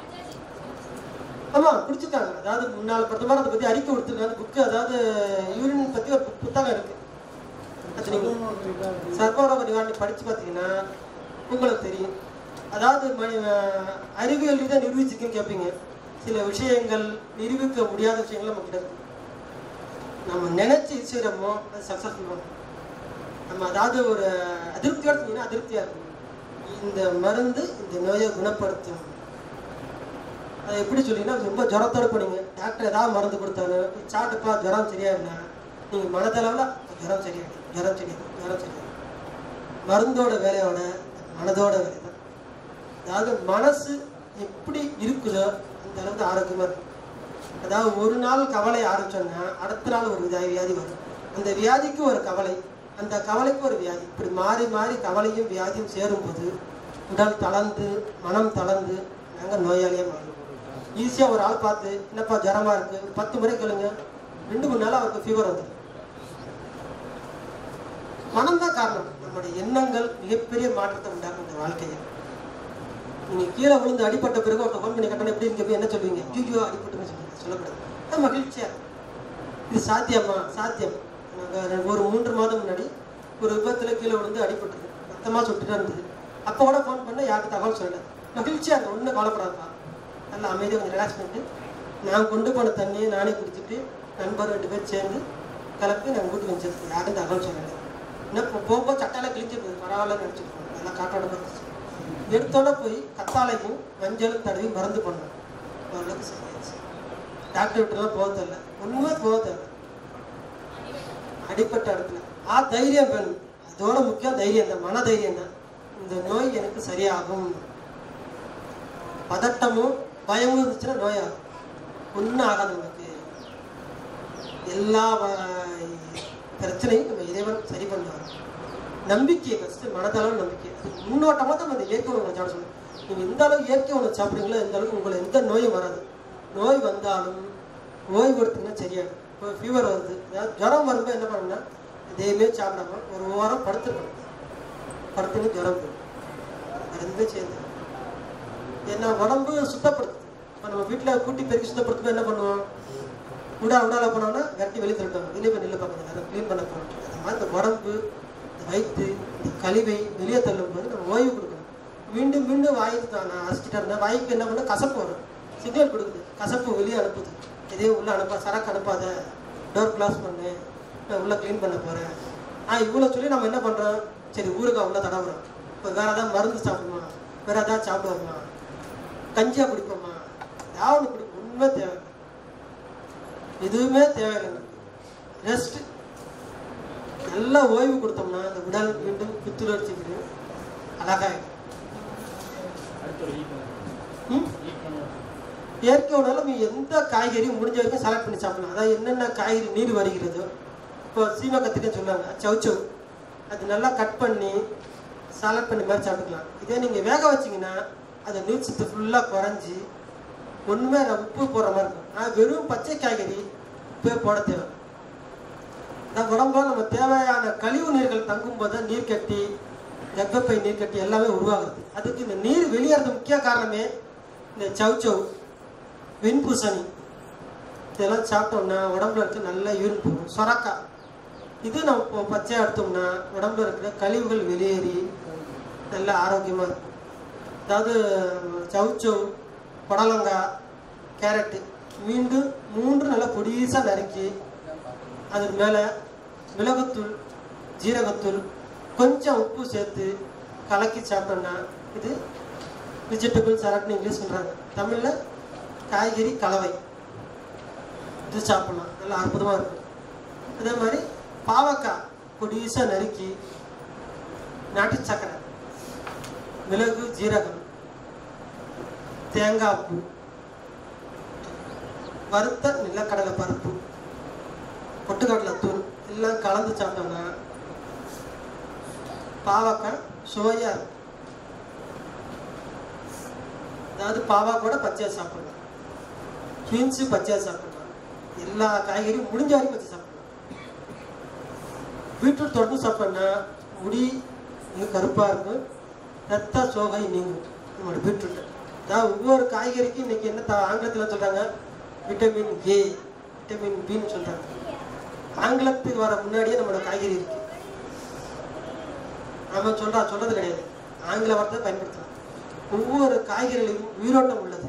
ஆமா குடிச்சிருக்காங்க அதாவது முன்னாள் பிரதமர் அதை பத்தி அறிக்கை கொடுத்துருக்காங்க புக்கு அதாவது யூரின் பத்தி ஒரு புக் புத்தகம் இருக்கு அது நீங்க சர்வரோக நிவாரணி படிச்சு பார்த்தீங்கன்னா உங்களுக்கு தெரியும் அதாவது ம- அஹ் அறிவியல் ரீதியாக நிரூபிச்சிருக்குன்னு கேட்பீங்க சில விஷயங்கள் நிரூபிக்க முடியாத விஷயங்கள் நம்ம கிட்ட இருக்கு நம்ம நினைச்சு இது செய்கிறோமோ அது சக்ஸஸ்ஃபுல் பண்ணும் நம்ம அதாவது ஒரு அதிருப்தியோட செஞ்சீங்கன்னா அதிருப்தியா இருக்கும் இந்த மருந்து இந்த நோயை குணப்படுத்தும் அது எப்படி சொல்லிங்கன்னா ரொம்ப ஜுரத்தோட போனீங்க டாக்டர் ஏதாவது மருந்து கொடுத்தாரு "நீ சாப்பிட்டுப்பா ஜுரம் சரியாயிடுனா நீங்கள் மனதளவில் ஜுரம் சரியாயிடும் ஜுரம் சரியாயிடும் ஜுரம் சரியாயிடும் மருந்தோட வேலையோட மனதோட வேலை தான் அதாவது மனசு எப்படி இருக்குதோ அந்த அளவுக்கு ஆரோக்கியமாக இருக்கும் அதாவது ஒரு நாள் கவலை ஆரம்பிச்சோன்னா அடுத்த நாள் ஒரு வியா- வியாதி வரும் அந்த வியாதிக்கு ஒரு கவலை அந்த கவலைக்கு ஒரு வியாதி இப்படி மாறி மாறி கவலையும் வியாதியும் சேரும்போது உடல் தளர்ந்து மனம் தளர்ந்து நாங்கள் நோயாளியாக மாறும் ஈஸியாக ஒரு ஆள் பார்த்து என்னப்பா ஜரமா இருக்கு ஒரு பத்து முறை கேளுங்க ரெண்டு மூணு நாள் அவருக்கு ஃபீவர் வந்துடும் மனம் தான் காரணம் நம்முடைய எண்ணங்கள் மிகப்பெரிய மாற்றத்தை உண்டாக்கும் இந்த வாழ்க்கையில் நீங்க கீழே விழுந்து அடிபட்ட பிறகு ஒருத்தர் ஃபோன் பண்ணி கட்டணம் எப்படி இருக்கு என்ன சொல்லுவீங்க ஐயோ அடிபட்டுன்னு சொல்லுங்க சொல்லக்கூடாது அது மகிழ்ச்சியா இருக்கும். இது சாத்தியமா சாத்தியம் நாங்கள் ஒரு மூன்று மாதம் முன்னாடி ஒரு விபத்தில் கீழே விழுந்து அடிபட்டது ரத்தமாக சுட்டுட்டு இருந்தது அப்போ கூட ஃபோன் பண்ண யாருக்கு தகவல் சொல்லல மகிழ்ச்சியாக இருக்கும் ஒன்றும் கவலைப்படாதா நல்லா அமைதியாக கொஞ்சம் ரிலாக்ஸ் பண்ணிட்டு நான் கொண்டு போன தண்ணியை நானே குடிச்சிட்டு நண்பர் ரெண்டு பேர் சேர்ந்து கலப்பி நாங்கள் வீட்டுக்கு வந்துச்சு யாரும் தகவல் சொல்லலை என்ன இப்போ போகும்போது சட்டால கிழிச்சு போகுது பரவாயில்லன்னு நினச்சிருக்கோம் நல்லா காட்டோட இருந்துச்சு எடுத்தோட போய் கத்தாழையும் மஞ்சளும் தடவி மருந்து பண்ணோம் ஓரளவுக்கு சரியாச்சு டாக்டர் விட்டுலாம் போக தேவையில்ல ஒன்றுமே போக தேவையில்ல அடிப்பட்ட இடத்துல ஆ தைரியம் வேணும் அதோட முக்கியம் தைரியம் தான் மன தைரியம் தான் இந்த நோய் எனக்கு சரியாகும் பதட்டமும் பயமும் இருந்துச்சுன்னா நோயாகும் ஒன்றும் ஆகாது நமக்கு எல்லா வ- பிரச்சனையும் நம்ம இறைவன் சரி பண்ணுவார் நம்பிக்கை ஃபஸ்ட்டு மனதளவு நம்பிக்கை அது முன்னோட்டமாக தான் நம்ம இந்த இயற்கை உணவு சாப்பிட சொல்லணும் நீங்கள் எந்த அளவு இயற்கை உணவு சாப்பிட்றீங்களோ எந்த அளவுக்கு உங்களை எந்த நோயும் வராது நோய் வந்தாலும் ஓய்வு எடுத்தீங்கன்னா சரியாகும் இப்போ ஃபீவர் வருது அதாவது ஜுரம் வரும்போது என்ன பண்ணணும்னா எதையுமே சாப்பிடாம ஒரு வாரம் படுத்துருக்கணும் படுத்துன்னு ஜுரம் போகும் ரெண்டுமே சேர்ந்து ஏன்னா உடம்பு சுத்தப்படுத்துது இப்போ நம்ம வீட்டில் கூட்டி பெருக்கி சுத்தப்படுத்தும்போது என்ன பண்ணுவோம் உடா உடால போனோம்னா விரட்டி வெளியே தள்ளிட்டோம் வெளியே போய் நில்லு பார்க்கணும் அதை க்ளீன் பண்ண போகிறோம் அது மாதிரி இந்த உடம்பு இந்த வயிற்று இந்த கழிவை வெளியே தள்ளும் போது நம்ம ஓய்வு கொடுக்கணும் மீண்டும் மீண்டும் வாய்க்கு தான் நான் அசிச்சிட்டா இருந்தேன் வாய்க்கு என்ன பண்ண கசப்பு வரும் சிக்னல் கொடுக்குது கசப்பு வெளியே அனுப்புது எதையும் உள்ளே அனுப்ப சரக்கு அனுப்பாத டோர் க்ளாஸ் பண்ணு நான் உள்ளே க்ளீன் பண்ண போகிறேன் ஆ இவ்வளோ சொல்லி நம்ம என்ன பண்ணுறோம் சரி ஊருக்கா உள்ள தடவுறோம் இப்போ வேறு ஏதாவது மருந்து சாப்பிடுமா வேறு ஏதாவது சாப்பிடுவோமா கஞ்சியாக குடிப்போமா ஏதாவது ஒன்று குடிப்போம் ஒன்றுமே தேவை எதுவுமே தேவையில்லை ரெஸ்ட் நல்ல ஓய்வு கொடுத்தோம்னா அந்த உடல் மீண்டும் புத்துணர்ச்சிக்கு அழகாயிடும் ம்? இயற்கை உணவில் நம்ம எந்த காய்கறியும் முடிஞ்ச வரைக்கும் செலக்ட் பண்ணி சாப்பிடலாம் அதாவது என்னென்ன காய்கறி நீர் வருகிறதோ இப்போ சீமை கத்திரிக்காய் சொல்லுவாங்க சவுச்சவ் அது நல்லா கட் பண்ணி சாலட் பண்ணி மாதிரி சாப்பிட்டுக்கலாம் இதே நீங்கள் வேக வச்சீங்கன்னா அது நீர் சத்து ஃபுல்லாக குறைஞ்சி ஒன்றுமே உப்பு போடுற மாதிரி இருக்கும் ஆனால் வெறும் பச்சை காய்கறி உப்பே போட தேவை அதான் உடம்புல நம்ம தேவையான கழிவு நீர்கள் தங்கும்போது தான் நீர் கட்டி கர்ப்பப்பை நீர் கட்டி எல்லாமே உருவாகுது அதுக்கு இந்த நீர் வெளியேறது முக்கிய காரணமே இந்த சவுச்சவ் வெண்பூசணி இதெல்லாம் சாப்பிட்டோம்னா உடம்புல இருக்க நல்ல யூரின் போகும் சொரக்காய் இது நம்ம இப்போ பச்சையாக எடுத்தோம்னா உடம்புல இருக்கிற கழிவுகள் வெளியேறி நல்ல ஆரோக்கியமாக இருக்கும் அதாவது சவுச்சவ் புடலங்காய் கேரட்டு மீண்டும் மூன்று நல்லா பொடிசாக நறுக்கி அதுக்கு மேலே மிளகுத்தூள் ஜீரகத்தூள் கொஞ்சம் உப்பு சேர்த்து கலக்கி சாப்பிட்டோம்னா இது வெஜிடபிள் சரட்னு இங்கிலீஷ் சொல்கிறாங்க தமிழில் காய்கறி கலவை இது சாப்பிடலாம் நல்லா அற்புதமாக இருக்கும் அதே மாதிரி பாவக்காய் பொடிசாக நறுக்கி நாட்டு சக்கரை மிளகு ஜீரகம் தேங்காய் பூ வறுத்த நிலக்கடலை பருப்பு பொட்டுக்கடலை தூள் எல்லாம் கலந்து சாப்பிட்டோம்னா பாவக்காய் சுவையாக இருக்கும் அதாவது பாவா கூட பச்சையாக சாப்பிடலாம் பீன்ஸு பச்சையாக சாப்பிடலாம் எல்லா காய்கறியும் முடிஞ்ச வரைக்கும் பச்சை சாப்பிடலாம் பீட்ரூட் தொடர்ந்து சாப்பிட்டோம்னா முடி மிக கருப்பாக இருக்கும் ரத்த சோகை நீங்கும் நம்மளோட பீட்ரூட் அதாவது ஒவ்வொரு காய்கறிக்கும் இன்னைக்கு என்ன த- ஆங்கிலத்தில் சொல்கிறாங்க விட்டமின் ஏ விட்டமின் பின்னு சொல்கிறாங்க ஆங்கிலத்துக்கு வர முன்னாடியே நம்மளோட காய்கறி இருக்கு நம்ம சொல்றா சொல்றது கிடையாது ஆங்கில வார்த்தை பயன்படுத்தலாம் ஒவ்வொரு காய்கறிகளிலும் உயிரோட்டம் உள்ளது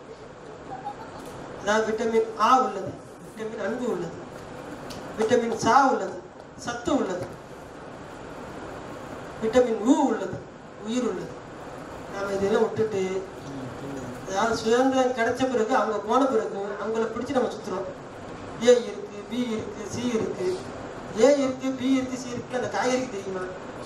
அதாவது விட்டமின் ஆ உள்ளது விட்டமின் அன்பு உள்ளது விட்டமின் சா உள்ளது சத்து உள்ளது விட்டமின் உ உள்ளது உயிர் உள்ளது நாம இதெல்லாம் விட்டுட்டு அதாவது சுதந்திரம் கிடைச்ச பிறகு அவங்க போன பிறகு அவங்கள பிடிச்சி நம்ம சுத்துறோம் ஏ இருக்கு பி இருக்கு சி இருக்கு ஏ இருக்கு பி இருக்கு சி இருக்கு அந்த காய்கறிக்கு தெரியுமா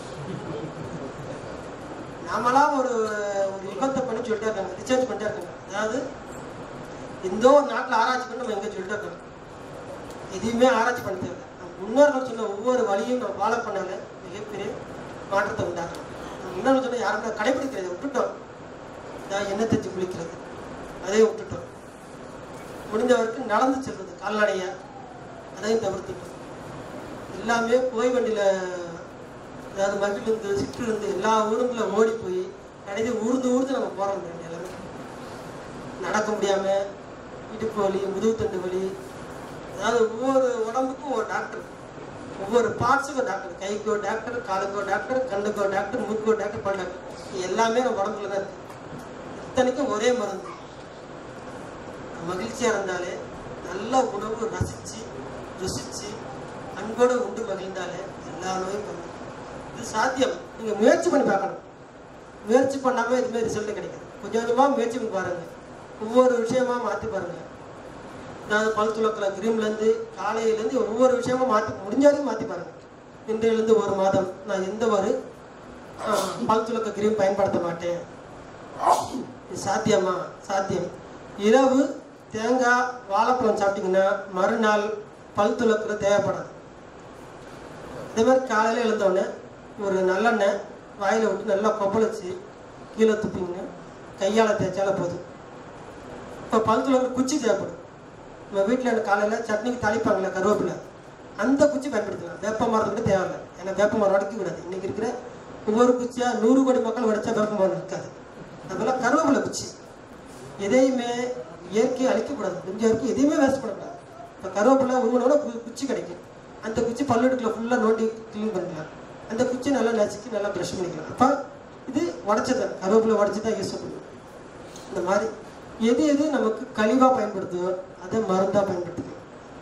நாமளா ஒரு ஒரு யுகத்தை பண்ணி சொல்லிட்டே இருக்காங்க ரிசர்ச் பண்ணிட்டே இருக்காங்க அதாவது எந்த ஒரு நாட்டில் ஆராய்ச்சி பண்ணி நம்ம எங்கே சொல்லிட்டே இருக்காங்க எதையுமே ஆராய்ச்சி பண்ண தேவை நம்ம முன்னோர்கள் சொன்ன ஒவ்வொரு வழியும் நம்ம ஃபாலோ பண்ணாலே மிகப்பெரிய மாற்றத்தை உண்டாக்கலாம் நம்ம முன்னோர்கள் சொன்ன யாருமே கடைபிடிக்கிறது விட்டுட்டோம் அதாவது எண்ணெய் தேய்ச்சி குளிக்கிறது அதையும் விட்டுட்டோம் முடிஞ்ச வரைக்கும் நடந்து செல்வது கால்நடையா அதையும் தவிர்த்துட்டோம் எல்லாமே புகை வண்டியில் அதாவது மகிழ்ந்து சிற்றிருந்து எல்லா ஊருங்கள ஓடி போய் கடைசி ஊர்ந்து ஊர்ந்து நம்ம போகிறோம் எல்லாமே நடக்க முடியாமல் இடுப்பு வலி முதுகுத்தண்டு வலி அதாவது ஒவ்வொரு உடம்புக்கும் ஒரு டாக்டர் ஒவ்வொரு பார்ட்ஸுக்கும் டாக்டர் கைக்கோ டாக்டர் காலுக்கோ டாக்டர் கண்ணுக்கோ டாக்டர் மூக்கோ டாக்டர் பல் டாக்டர் இது எல்லாமே நம்ம உடம்புல தான் இருக்கு இத்தனைக்கும் ஒரே மருந்து மகிழ்ச்சியாக இருந்தாலே நல்ல உணவு ரசித்து ருசித்து அன்போடு உண்டு மகிழ்ந்தாலே எல்லா நோயும் பண்ணும் இது சாத்தியம் நீங்கள் முயற்சி பண்ணி பார்க்கணும் முயற்சி பண்ணாமல் இதுமாதிரி ரிசல்ட் கிடைக்காது கொஞ்சம் கொஞ்சமாக முயற்சி பண்ணி பாருங்கள் ஒவ்வொரு விஷயமா மாற்றி பாருங்கள் அதாவது பல் துளக்கில் கிரீம்லேருந்து காலையிலேருந்து ஒவ்வொரு விஷயமா மாற்றி முடிஞ்ச வரைக்கும் மாற்றி பாருங்கள் இன்றையிலேருந்து ஒரு மாதம் நான் எந்த ஒரு ஆஹ், பல் துளக்க கிரீம் பயன்படுத்த மாட்டேன் இது சாத்தியமா சாத்தியம் இரவு தேங்காய் வாழைப்பழம் சாப்பிட்டீங்கன்னா மறுநாள் பல் துளக்குற தேவைப்படாது அதே மாதிரி காலையில் எழுந்தோடனே ஒரு நல்லெண்ணெய் வாயில் விட்டு நல்லா கொப்பளிச்சு கீழே துப்பிங்க கையால் தேய்ச்சாலே போதும் இப்போ பல் துளக்குற குச்சி தேவைப்படும் நம்ம வீட்டில் காலையில் சட்னிக்கு தாளிப்பாங்களே கருவேப்பிலை அந்த குச்சி பயன்படுத்தலாம் வேப்ப மரத்துக்கு தேவையில்லை ஏன்னா வேப்ப மரம் உடைக்க கூடாது இன்னைக்கு இருக்கிற ஒவ்வொரு குச்சியாக நூறு கோடி மக்கள் உடைச்சா வேப்ப மரம் இருக்காது அதுபோல் கருவேப்பிலை குச்சி எதையுமே இயற்கையை அழிக்கக்கூடாது முடிஞ்ச வரைக்கும் எதையுமே வேஸ்ட் பண்ணக்கூடாது இப்போ கருவேப்பிலை உருவனோட கு- குச்சி கிடைக்கும் அந்த குச்சி பல்லெடுக்கல ஃபுல்லாக நோண்டி க்ளீன் பண்ணிக்கலாம் அந்த குச்சி நல்லா நசுக்கி நல்லா ப்ரஷ் பண்ணிக்கலாம் அப்போ இது உடச்சது கருவேப்பிலை உடச்சி தான் யூஸ் பண்ணணும் இந்த மாதிரி எது எது நமக்கு கழிவாக பயன்படுத்துதோ அதை மருந்தாக பயன்படுத்திக்கலாம்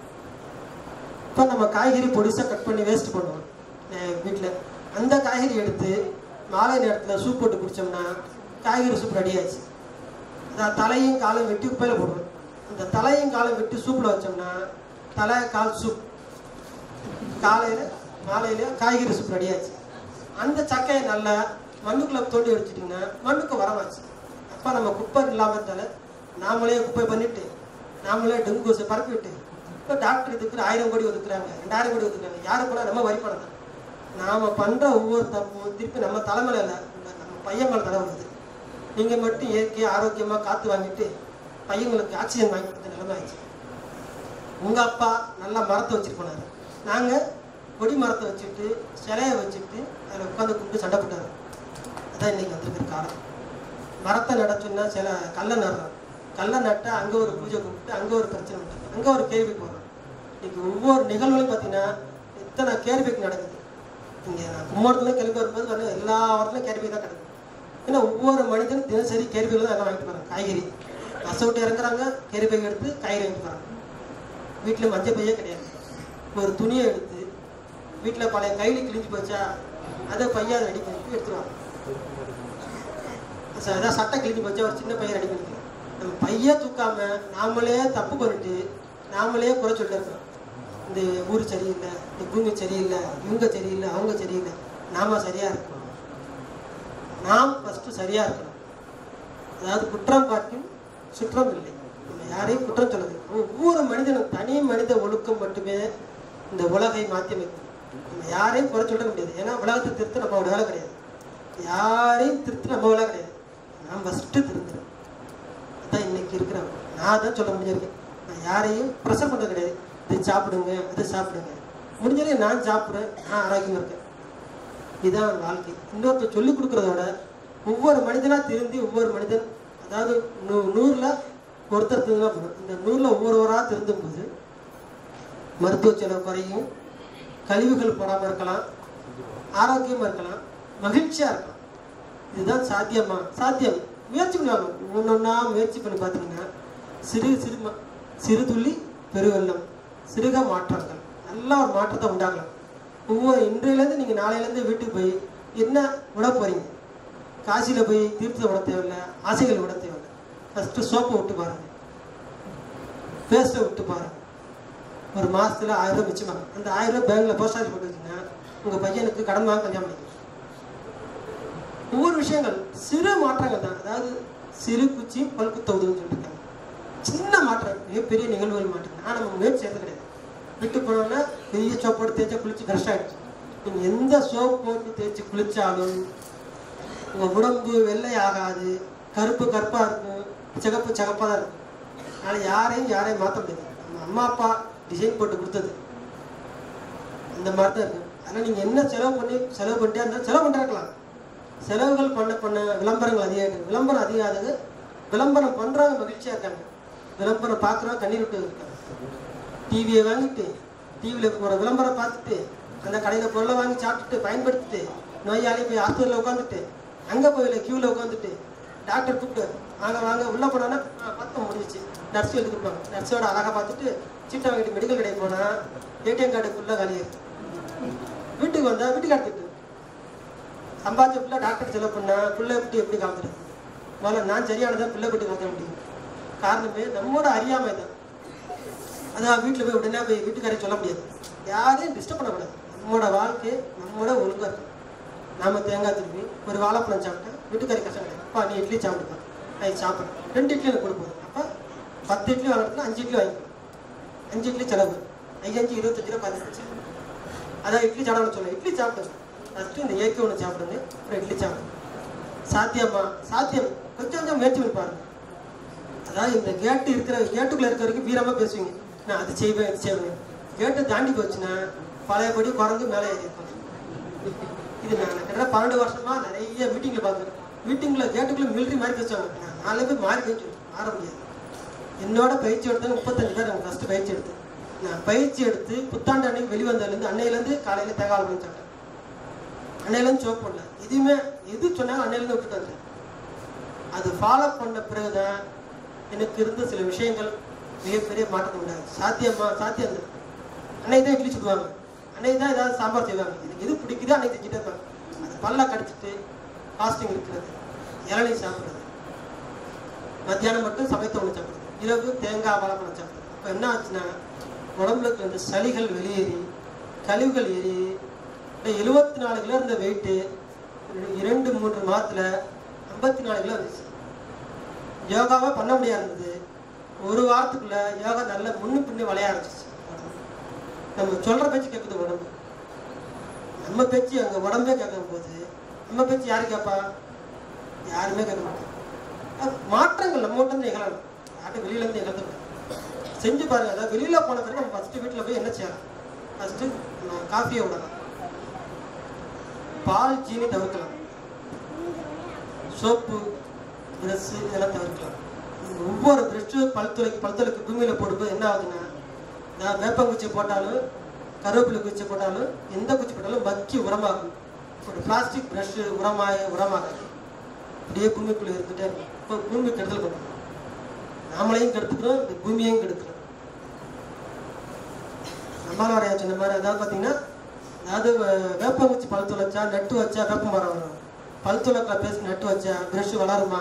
இப்போ நம்ம காய்கறி பொடிசாக கட் பண்ணி வேஸ்ட் பண்ணுவோம் வீட்டில் அந்த காய்கறி எடுத்து மாலை நேரத்தில் சூப் போட்டு குடித்தோம்னா காய்கறி சூப் ரெடி ஆச்சு அதான் தலையும் காலும் வெட்டி குப்பையில் போடுவோம் அந்த தலையும் காலும் வெட்டி சூப்பில் வச்சோம்னா தலை கால் சூப் காலையில் மாலையில் காய்கறி சூப் ரெடி ஆச்சு அந்த சக்கையை நல்லா மண்ணுக்குள்ளே தோண்டி வச்சுட்டிங்கன்னா மண்ணுக்கு வரமாச்சு அப்போ நம்ம குப்பை இல்லாமல் இருந்தால நாமளே குப்பை பண்ணிட்டு நாமளே டெங்கு கொசு பரப்பி விட்டு இப்போ டாக்டர் இதுக்கு ஆயிரம் கோடி ஒதுக்குறாங்க ரெண்டாயிரம் கோடி ஒதுக்குறாங்க யாரு கூட நம்ம வரி பணம் தான் நாம பண்ற ஒவ்வொரு தப்பு திருப்பி நம்ம தலைமையில இல்லை நம்ம பையன் மேல தலை வருது நீங்க மட்டும் இயற்கையா ஆரோக்கியமா காத்து வாங்கிட்டு பையங்களுக்கு ஆக்சிஜன் வாங்கி கொடுத்த நிலைமை ஆயிடுச்சு உங்க அப்பா நல்லா மரத்தை வச்சுட்டு போனாரு நாங்க கொடி மரத்தை வச்சுட்டு சிலையை வச்சுட்டு அதில் உட்காந்து கூப்பிட்டு சண்டை போட்டாரு அதான் இன்னைக்கு வந்திருக்கிற காலம் மரத்தை நட சொன்னா சில கல்லை நடுறோம் கல்லை நட்டா அங்க ஒரு பூஜை கும்பிட்டு அங்க ஒரு பிரச்சனை பண்ணுறது அங்க ஒரு கேள்வி போடுறோம் இன்னைக்கு ஒவ்வொரு நிகழ்வுலையும் பார்த்தீங்கன்னா எத்தனை கேள்விக்கு நடக்குது இங்கே நான் கும்பகோணத்துல கேள்வி வரும்போது வந்து எல்லா வாரத்திலும் கேள்வி தான் கிடக்குது ஏன்னா ஒவ்வொரு மனிதனும் தினசரி கேள்விகள் தான் எல்லாம் வாங்கிட்டு போகிறாங்க காய்கறி பஸ் விட்டு இறங்குறாங்க கேரி பை எடுத்து காய்கறி வாங்கிட்டு போகிறாங்க வீட்டில் மஞ்சள் பையே கிடையாது ஒரு துணியை எடுத்து வீட்டில் பழைய கைலி கிழிஞ்சு போச்சா அதை பையா ரெடி பண்ணிட்டு எடுத்துருவாங்க ச- அதான் சட்டை கிழிஞ்சு போச்சா ஒரு சின்ன பையன் ரெடி பண்ணிக்கலாம் நம்ம பைய தூக்காம நாமளே தப்பு பண்ணிட்டு நாமளே குறை சொல்லிட்டு இருக்கோம் இந்த ஊர் சரியில்லை இந்த பூமி சரியில்லை இவங்க சரியில்லை அவங்க சரியில்லை நாம சரியா இருக்கணும் நாம் ஃபர்ஸ்ட் சரியா இருக்கணும் அதாவது குற்றம் பார்க்கும் சுற்றம் இல்லை நம்ம யாரையும் குற்றம் சொல்லுது ஒவ்வொரு மனிதனும் தனி மனித ஒழுக்கம் மட்டுமே இந்த உலகை மாற்றி அமைக்கும் நம்ம யாரையும் குறை சொல்ல முடியாது ஏன்னா உலகத்தை திருத்த நம்மளோட வேலை கிடையாது யாரையும் திருத்த நம்ம வேலை கிடையாது நான் ஃபஸ்ட்டு திருந்துறேன் அதான் இன்னைக்கு இருக்கிற நான் தான் சொல்ல முடிஞ்சிருக்கேன் நான் யாரையும் ப்ரெஷர் பண்ணுறது கிடையாது இது சாப்பிடுங்க அது சாப்பிடுங்க முடிஞ்சதே நான் சாப்பிட்றேன் நான் ஆரோக்கியமாக இருக்கேன் இதுதான் வாழ்க்கை இன்னொருத்தர் சொல்லிக் கொடுக்குறதோட ஒவ்வொரு மனிதனாக திருந்தி ஒவ்வொரு மனிதன் அதாவது நூ நூறில் ஒருத்தர் திருந்தா போதும் இந்த நூறில் ஒவ்வொருவராக திருந்தும் போது மருத்துவ செலவு குறையும் கழிவுகள் போடாமல் இருக்கலாம் ஆரோக்கியமாக இருக்கலாம் மகிழ்ச்சியாக இருக்கலாம் இதுதான் சாத்தியமா சாத்தியம் முயற்சி பண்ணுவாங்க ஒன்றொன்னா முயற்சி பண்ணி பார்த்தீங்கன்னா சிறு சிறு ம- சிறு துளி பெருவெள்ளம் சிறுக மாற்றங்கள் நல்ல ஒரு மாற்றத்தை உண்டாகலாம் ஒவ்வொரு இன்றையிலேருந்து நீங்கள் நாளையிலேருந்து வீட்டுக்கு போய் என்ன விட போகிறீங்க காசியில் போய் தீர்த்தத்தை விட தேவையில்லை ஆசைகள் விட தேவையில்லை ஃபஸ்ட்டு சோப்பை விட்டு பாருங்க பேஸ்ட்டை விட்டு பாருங்க ஒரு மாசத்துல ஆயிரம் ரூபாய் மிச்சமாகும் அந்த ஆயிரம் ரூபாய் பேங்க்ல போஸ்ட் ஆஃபீஸ் போட்டு வச்சுன்னா உங்கள் பையனுக்கு கடன் வாங்க கல்யாணம் பண்ணிக்கலாம் ஒவ்வொரு விஷயங்கள் சிறு மாற்றங்கள் தான் அதாவது சிறு குச்சி பல்குத்த உதவுன்னு சொல்லியிருக்காங்க சின்ன மாற்றம் மிகப்பெரிய நிகழ்வுகள் மாற்றம் ஆனால் நம்ம முயற்சி செய்யறது கிடையாது விட்டு போனோம்னா பெரிய சோப் போட்டு தேய்ச்சா குளிச்சு ஃப்ரெஷ் ஆகிடுச்சு நீங்கள் எந்த சோப் போட்டு தேய்ச்சி குளிச்சாலும் உங்கள் உடம்பு வெள்ளை ஆகாது கருப்பு கருப்பாக இருக்கும் சிகப்பு சிகப்பாக தான் இருக்கும் அதனால் யாரையும் யாரையும் மாற்ற முடியாது நம்ம அம்மா அப்பா டிசைன் போட்டு கொடுத்தது அந்த மாதிரி தான் இருக்கு அதனால் நீங்கள் என்ன செலவு பண்ணி செலவு பண்ணிட்டே இருந்தால் செலவு பண்ணிருக்கலாம் செலவுகள் பண்ண பண்ண விளம்பரங்கள் அதிகம் விளம்பரம் அதிகாது விளம்பரம் பண்ணுறவங்க மகிழ்ச்சியாக இருக்காங்க விளம்பரம் பார்க்குறவங்க கண்ணீர் விட்டு இருக்காங்க டிவியை வாங்கிட்டு டிவியில் போகிற விளம்பரம் பார்த்துட்டு அந்த கடையில் பொருளை வாங்கி சாப்பிட்டுட்டு பயன்படுத்திட்டு நோயாளி போய் ஹாஸ்பிட்டலில் உட்காந்துட்டு அங்கே போய் க்யூவில் உட்காந்துட்டு டாக்டர் கூப்பிட்டு வாங்க வாங்க உள்ளே போனோன்னா பத்தம் முடிஞ்சிச்சு நர்ஸ் எழுதி கொடுப்பாங்க நர்ஸோட அழகாக பார்த்துட்டு சீட்டை வாங்கிட்டு மெடிக்கல் கடைக்கு போனால் ஏடிஎம் கார்டு ஃபுல்லாக காலியாயிருக்கு வீட்டுக்கு வந்தால் வீட்டுக்கு எடுத்துட்டு சம்பாதிச்ச பிள்ளை டாக்டர் செலவு பண்ணா பிள்ளை குட்டி எப்படி காமிக்கிறது முதல்ல நான் சரியானதான் பிள்ளை குட்டி காமிக்க முடியும் காரணமே நம்மோட அறியாமை தான் அதான் வீட்டில் போய் உடனே போய் வீட்டுக்காரையும் சொல்ல முடியாது யாரையும் டிஸ்டர்ப் பண்ணக்கூடாது நம்மளோட வாழ்க்கை நம்மளோட ஒழுங்கா இருக்கும் நாம தேங்காய் திருப்பி ஒரு வாழைப்பழம் சாப்பிட்டா வீட்டுக்காரி கஷ்டம் கிடையாது அப்பா நீ இட்லி சாப்பிடுப்பா நான் சாப்பிட்றேன் ரெண்டு இட்லி எனக்கு கொடுப்போம் அப்போ பத்து இட்லி வாங்குறதுல அஞ்சு இட்லி வாங்கிக்கணும் அஞ்சு இட்லி செலவு ஐந்து அஞ்சு இருபத்தஞ்சு ரூபா பதினஞ்சு அதான் இட்லி சாப்பிடணும்னு சொல்லுவேன் இட்லி சாப்பிடுங்க ஃபஸ்ட்டு இந்த ஏக்கி ஒன்று சாப்பிடுங்க அப்புறம் இட்லி சாப்பிடுங்க சாத்தியமா சாத்தியம் கொஞ்சம் கொஞ்சம் முயற்சி பண்ணி பாருங்க அதாவது இந்த கேட்டு இருக்கிற கேட்டுக்குள்ள இருக்க வரைக்கும் வீரமா பேசுவீங்க நான் அது செய்வேன் இது செய்வேன் கேட்டை தாண்டி போச்சுன்னா பழையபடி குறைஞ்சு மேலே ஏறி இருக்கும் இது நான் கிட்டத்தட்ட பன்னெண்டு வருஷமா நிறைய மீட்டிங்ல பார்க்குறேன் மீட்டிங்ல கேட்டுக்குள்ள மிலிட்ரி மாதிரி பேசுவாங்க நான் நாலு பேர் மாறி பேச்சு மாற முடியாது என்னோட பயிற்சி எடுத்தது முப்பத்தஞ்சு பேர் எனக்கு ஃபர்ஸ்ட் பயிற்சி எடுத்தேன் நான் பயிற்சி எடுத்து புத்தாண்டு அன்னைக்கு வெளிவந்ததுலேருந்து அன்னையிலேருந்து காலையில் தேங்காய் பண்ணி சாப்பிட்டேன் அன்னையிலேருந்து சோப் போடல எதுவுமே எது சொன்னாலும் அன்னையிலேருந்து விட்டுட்டு வந்தேன் அது ஃபாலோ பண்ண பிறகுதான் எனக்கு இருந்த சில விஷயங்கள் மிகப்பெரிய மாற்றம் உண்டாகுது சாத்தியமா சாத்தியம் தான் அன்னைக்கு தான் இட்லி சுடுவாங்க அன்னைக்கு தான் ஏதாவது சாம்பார் செய்வாங்க எனக்கு எது பிடிக்குதோ அன்னைக்கு செஞ்சுட்டே இருப்பாங்க அது பல்லா கடிச்சிட்டு ஃபாஸ்டிங் இருக்கிறது இளநீ சாப்பிட்றது மத்தியானம் மட்டும் சமைத்த ஒன்று சாப்பிடுறது இரவு தேங்காய் வாழைப்பழம் சாப்பிடுறது அப்போ என்ன ஆச்சுன்னா உடம்புல இருக்க இந்த சளிகள் வெளியேறி கழிவுகள் ஏறி எழுபத்தி நாலு கிலோ இருந்த வெயிட்டு இரண்டு மூன்று மாதத்துல ஐம்பத்தி நாலு கிலோ வந்துச்சு யோகாவே பண்ண முடியாது இருந்தது ஒரு வாரத்துக்குள்ள யோகா நல்ல முன்னு பின்னு வளைய ஆரம்பிச்சிச்சு நம்ம சொல்ற பேச்சு கேட்குது உடம்பு நம்ம பேச்சு அங்க உடம்பே கேட்கும் போது நம்ம பேச்சு யாரு கேட்பா யாருமே கேட்க மாட்டாங்க அது மாற்றங்கள் நம்ம மட்டும் நிகழணும் யார்ட்டும் வெளியில இருந்து நிகழ்ந்து செஞ்சு பாருங்க அதாவது வெளியில போன பிறகு நம்ம ஃபர்ஸ்ட் வீட்டில் போய் என்ன செய்யலாம் ஃபர்ஸ்ட் காஃபியை விடலாம் பால் ஜீனி தவிர்க்கலாம் சோப்பு ப்ரெஷ்ஷு இதெல்லாம் தவிர்க்கலாம் ஒவ்வொரு ப்ரெஷ்ஷு பல்துளைக்கு பல்துளைக்கு பூமியில் போடும்போது என்ன ஆகுதுன்னா நான் வேப்பங்குச்சி போட்டாலும் கருவேப்பிலை குச்சி போட்டாலும் எந்த குச்சி போட்டாலும் மக்கி உரமாகும் ஒரு பிளாஸ்டிக் ப்ரஷ்ஷு உரமாக உரமாகாது அப்படியே பூமிக்குள்ளே இருந்துகிட்டே இருக்கும் இப்போ பூமி கெடுதல் பண்ணுறோம் நாமளையும் கெடுத்துக்கிறோம் இந்த பூமியையும் கெடுக்கிறோம் நம்மளாரையா சொன்ன மாதிரி அதாவது பார்த்தீங்கன்னா அதாவது வே- வேப்பங்குச்சி பழுத்து வச்சா நட்டு வச்சா வேப்ப மரம் வரும் பழுத்து வளர்க்கல பேசி நட்டு வச்சா ப்ரஷ் வளருமா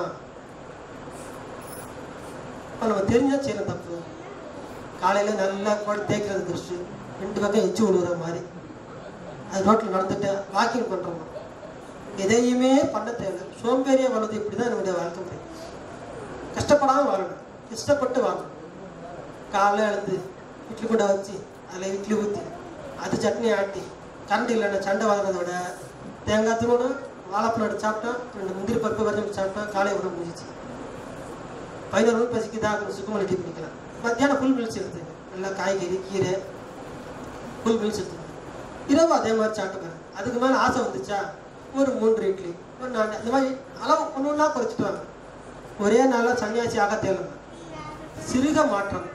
இப்போ நம்ம தெரிஞ்சா செய்யணும் தப்பு காலையில் நல்லா போட்டு தேய்க்கிறது ப்ரஷ் ரெண்டு பக்கம் எச்சு விழுகிற மாதிரி அது ரோட்டில் நடந்துட்டு வாக்கிங் பண்ணுறோம் எதையுமே பண்ண தேவை சோம்பேறியா வாழ்வது இப்படி தான் என்னுடைய வாழ்க்கை முறை கஷ்டப்படாமல் வாழணும் இஷ்டப்பட்டு வாழணும் காலைல எழுந்து இட்லி கூட வச்சு அதில் இட்லி ஊற்றி அது சட்னி ஆட்டி கரண்ட் இல்லைன்னா சண்டை வாங்குறத விட தேங்காய் தூணும் வாழைப்பழம் எடுத்து சாப்பிட்டோம் ரெண்டு முந்திரி பருப்பு வரைஞ்சி சாப்பிட்டோம் காலை உணவு முடிஞ்சிச்சு பதினோரு மணி பசிக்குதா சுக்குமல்லி டீ குடிக்கலாம் மத்தியானம் ஃபுல் மில்ஸ் எடுத்துங்க நல்லா காய்கறி கீரை ஃபுல் மில்ஸ் எடுத்துங்க இரவு அதே மாதிரி சாப்பிட்டு பாருங்க அதுக்கு மேலே ஆசை வந்துச்சா ஒரு மூன்று இட்லி ஒரு நாலு அந்த மாதிரி அளவு ஒன்று ஒன்றா குறைச்சிட்டு வாங்க ஒரே நாளில் சன்னியாசி ஆக தேவைங்க சிறுக மாற்றம்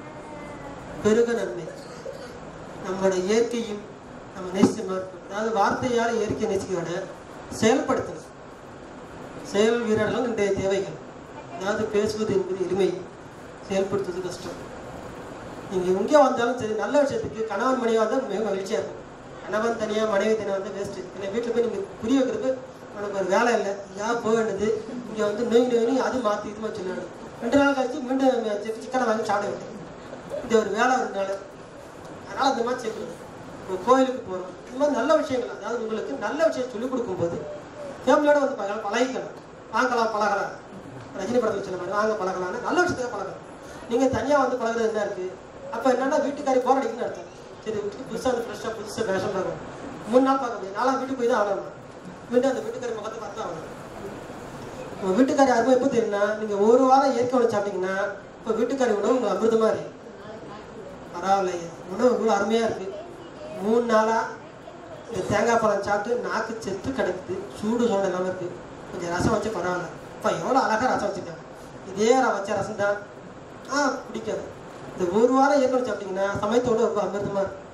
பெருக நன்மை நம்மளோட இயற்கையும் நம்ம நேசிச்சமாக இருக்கும் அதாவது வார்த்தையால் இயற்கை நேசிக்கையோட செயல்படுத்தணும் செயல் வீரர்களும் இன்றைய தேவைகள் அதாவது பேசுவது என்பது எளிமை செயல்படுத்துவது கஷ்டம் நீங்கள் எங்கே வந்தாலும் சரி நல்ல விஷயத்துக்கு கணவன் மனைவியாக வந்தால் மிக மகிழ்ச்சியாக இருக்கும் கணவன் தனியாக மனைவி தனியாக வந்தால் வேஸ்ட்டு இல்லை வீட்டில் போய் நீங்கள் புரிய வைக்கிறதுக்கு உனக்கு ஒரு வேலை இல்லை ஏன் போக வேண்டியது இங்கே வந்து நோய் நோய் அது மாற்றி இது மாதிரி சொல்லணும் ரெண்டு நாள் கழிச்சு மீண்டும் சிக்கனை வாங்கி சாப்பிட வேண்டியது இது ஒரு வேலை ஒரு நாள் அதனால் அந்த மாதிரி செய்யணும் இப்போ கோயிலுக்கு போகிறோம் இந்த மாதிரி நல்ல விஷயங்கள் அதாவது உங்களுக்கு நல்ல விஷயம் சொல்லிக் கொடுக்கும்போது ஃபேமிலியோட வந்து பழக பழகிக்கணும் வாங்கலாம் பழகலாம் ரஜினி படத்தில் சொன்ன மாதிரி வாங்க பழகலாம்னு நல்ல விஷயத்துக்கு பழகலாம் நீங்கள் தனியாக வந்து பழகுறது என்ன இருக்குது அப்போ என்னன்னா வீட்டுக்காரி போர் அடிக்குன்னு அர்த்தம் சரி வீட்டுக்கு புதுசாக வந்து ஃப்ரெஷ்ஷாக புதுசாக வேஷம் பார்க்கணும் மூணு நாள் பார்க்க முடியாது நாலாம் வீட்டுக்கு போய் தான் ஆகணும் மீண்டும் அந்த வீட்டுக்காரி முகத்தை பார்த்து தான் ஆகணும் உங்கள் வீட்டுக்காரி அருமை எப்போ தெரியும்னா நீங்கள் ஒரு வாரம் இயற்கை உணவு சாப்பிட்டீங்கன்னா இப்போ வீட்டுக்காரி உணவு உங்களுக்கு அமிர்தமாக இருக்கு பரவாயில்லையே உணவு இவ்வளோ அருமையாக இருக்கு மூணு நாளாக இந்த தேங்காய் பழம் சாப்பிட்டு நாக்கு செத்து கிடக்குது சூடு சோடு எல்லாமே இருக்கு கொஞ்சம் ரசம் வச்சு பரவாயில்ல இப்போ எவ்வளோ அழகாக ரசம் வச்சுருக்காங்க இதே ர- வச்ச ரசம் தான் ஆ பிடிக்காது இந்த ஒரு வாரம் ஏற்கனவே சாப்பிட்டீங்கன்னா சமயத்தோட ரொம்ப அமிர்தமாக இருக்கும்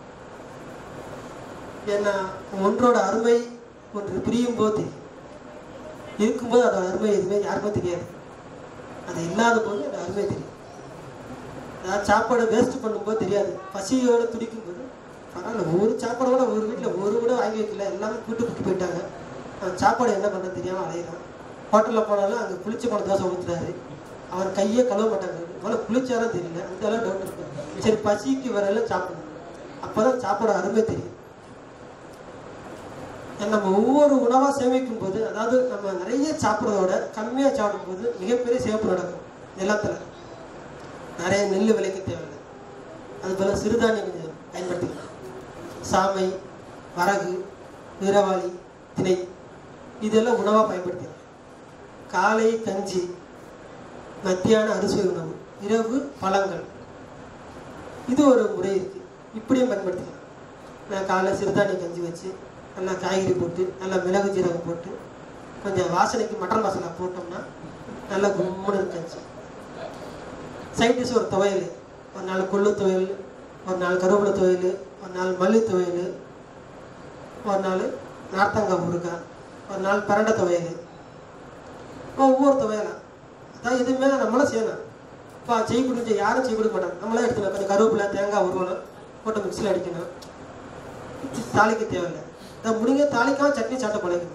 ஏன்னா ஒன்றோட அருமை ஒன்று பிரியும் போது தெரியும். இருக்கும்போது அதோட அருமை எதுவுமே யாருக்குமே தெரியாது அது இல்லாத போது அந்த அருமை தெரியும் நான் சாப்பாடு வேஸ்ட் பண்ணும்போது தெரியாது பசியோட துடிக்கும் போது பரவாயில்ல ஒரு சாப்பாடு கூட ஒரு வீட்டில் ஒரு கூட வாங்கி வைக்கல எல்லாமே கூட்டு கூட்டு போயிட்டாங்க அந்த சாப்பாடு என்ன பண்ணுறது தெரியாமல் அலையிறான் ஹோட்டலில் போனாலும் அங்கே புளிச்ச போன தோசை ஊற்றுறாரு அவர் கையே கழுவ மாட்டாங்க இவ்வளோ புளிச்சாரோ தெரியல அந்த அளவு டவுட் இருக்கு சரி பசிக்கு வரையில சாப்பிடணும் அப்போ தான் சாப்பாடு அருமை தெரியும் நம்ம ஒவ்வொரு உணவாக சேமிக்கும் போது அதாவது நம்ம நிறைய சாப்பிட்றதோட கம்மியாக சாப்பிடும்போது மிகப்பெரிய சிவப்பு நடக்கும் நிலத்தில் நிறைய நெல் விளைக்க தேவையில்லை அதுபோல் சிறுதானியம் கொஞ்சம் பயன்படுத்திக்கலாம் சாமை வரகு வீரவாளி திணை இதெல்லாம் உணவாக பயன்படுத்திக்கலாம் காலை கஞ்சி மத்தியான அறுசுவை உணவு இரவு பழங்கள் இது ஒரு முறை இருக்குது இப்படியும் பயன்படுத்திக்கலாம் நான் காலைல சிறுதானிய கஞ்சி வச்சு நல்லா காய்கறி போட்டு நல்லா மிளகு ஜீரகம் போட்டு கொஞ்சம் வாசனைக்கு மட்டன் மசாலா போட்டோம்னா நல்லா கும்முன்னு கஞ்சி சைட் டிஷ் ஒரு துவையல் ஒரு நாள் கொள்ளு துவையல் ஒரு நாள் கருவேப்பிலை துவையல் ஒரு நாள் மல்லி துவையல் ஒரு நாள் நார்த்தங்காய் ஊறுகாய் ஒரு நாள் பரண்டை துவையல் ஒவ்வொரு துவையலாம் அதான் எதுவுமே நம்மளும் செய்யணும் இப்போ செய்ய கொடுத்து யாரும் செய்ய கொடுக்க மாட்டாங்க நம்மளே எடுத்துக்கணும் கொஞ்சம் கருவேப்பிலை தேங்காய் உருவணும் போட்டு மிக்சியில் அடிக்கணும் தாளிக்க தேவையில்லை நான் முடிங்க தாளிக்காம சட்னி சாப்பிட்ட பழகணும்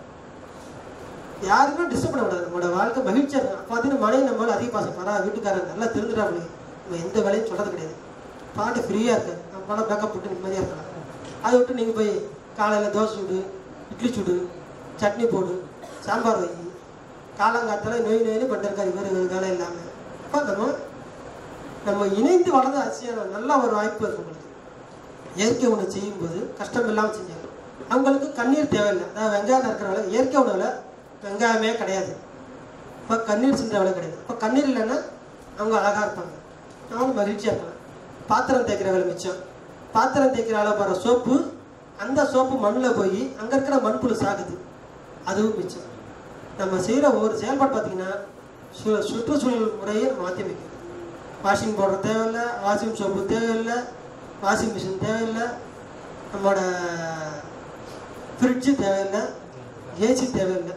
யாருமே டிஸ்டர்ப் பண்ண கூடாது நம்மளோட வாழ்க்கை மகிழ்ச்சியாக இருக்கும் பார்த்தீங்கன்னா மனைவி நம்மளால அதிக பாசம் பரா வீட்டுக்காரர் நல்லா திருந்துடாமலே நம்ம எந்த வேலையும் சொல்கிறது கிடையாது பாட்டு ஃப்ரீயாக இருக்காது நம்ம பணம் பேக்கப் போட்டு நிம்மதியாக இருக்கலாம் அதை விட்டு நீங்கள் போய் காலையில் தோசை சுடு இட்லி சுடு சட்னி போடு சாம்பார் வை காலங்காத்தால நோய் நோயின்னு பண்ணிருக்காரு இவர் இவர் வேலை இல்லாமல் அப்போ நம்ம நம்ம இணைந்து வளர்ந்த அரிசியான நல்ல ஒரு வாய்ப்பு இருக்கு உங்களுக்கு இயற்கை உணவு செய்யும்போது கஷ்டம் இல்லாமல் செஞ்சாங்க அவங்களுக்கு கண்ணீர் தேவையில்லை அதாவது வெங்காயம் இருக்கிறவங்க இயற்கை உணவில் வெங்காயமே கிடையாது இப்போ கண்ணீர் சிந்த வேலை கிடையாது இப்போ கண்ணீர் இல்லைன்னா அவங்க அழகாக இருப்பாங்க அவங்க மகிழ்ச்சியாக இருக்கலாம் பாத்திரம் தேய்க்கிற வேலை மிச்சம் பாத்திரம் தேய்க்கிற வேலை போகிற சோப்பு அந்த சோப்பு மண்ணில் போய் அங்கே இருக்கிற மண்புழு சாகுது அதுவும் மிச்சம் நம்ம செய்கிற ஒவ்வொரு செயல்பாடு பார்த்தீங்கன்னா சு சுற்றுச்சூழல் முறையை மாற்றி வைக்கணும் வாஷிங் பவுடர் தேவையில்லை வாஷிங் சோப்பு தேவையில்லை வாஷிங் மிஷின் தேவையில்லை நம்மளோட ஃப்ரிட்ஜு தேவையில்லை ஏசி தேவையில்லை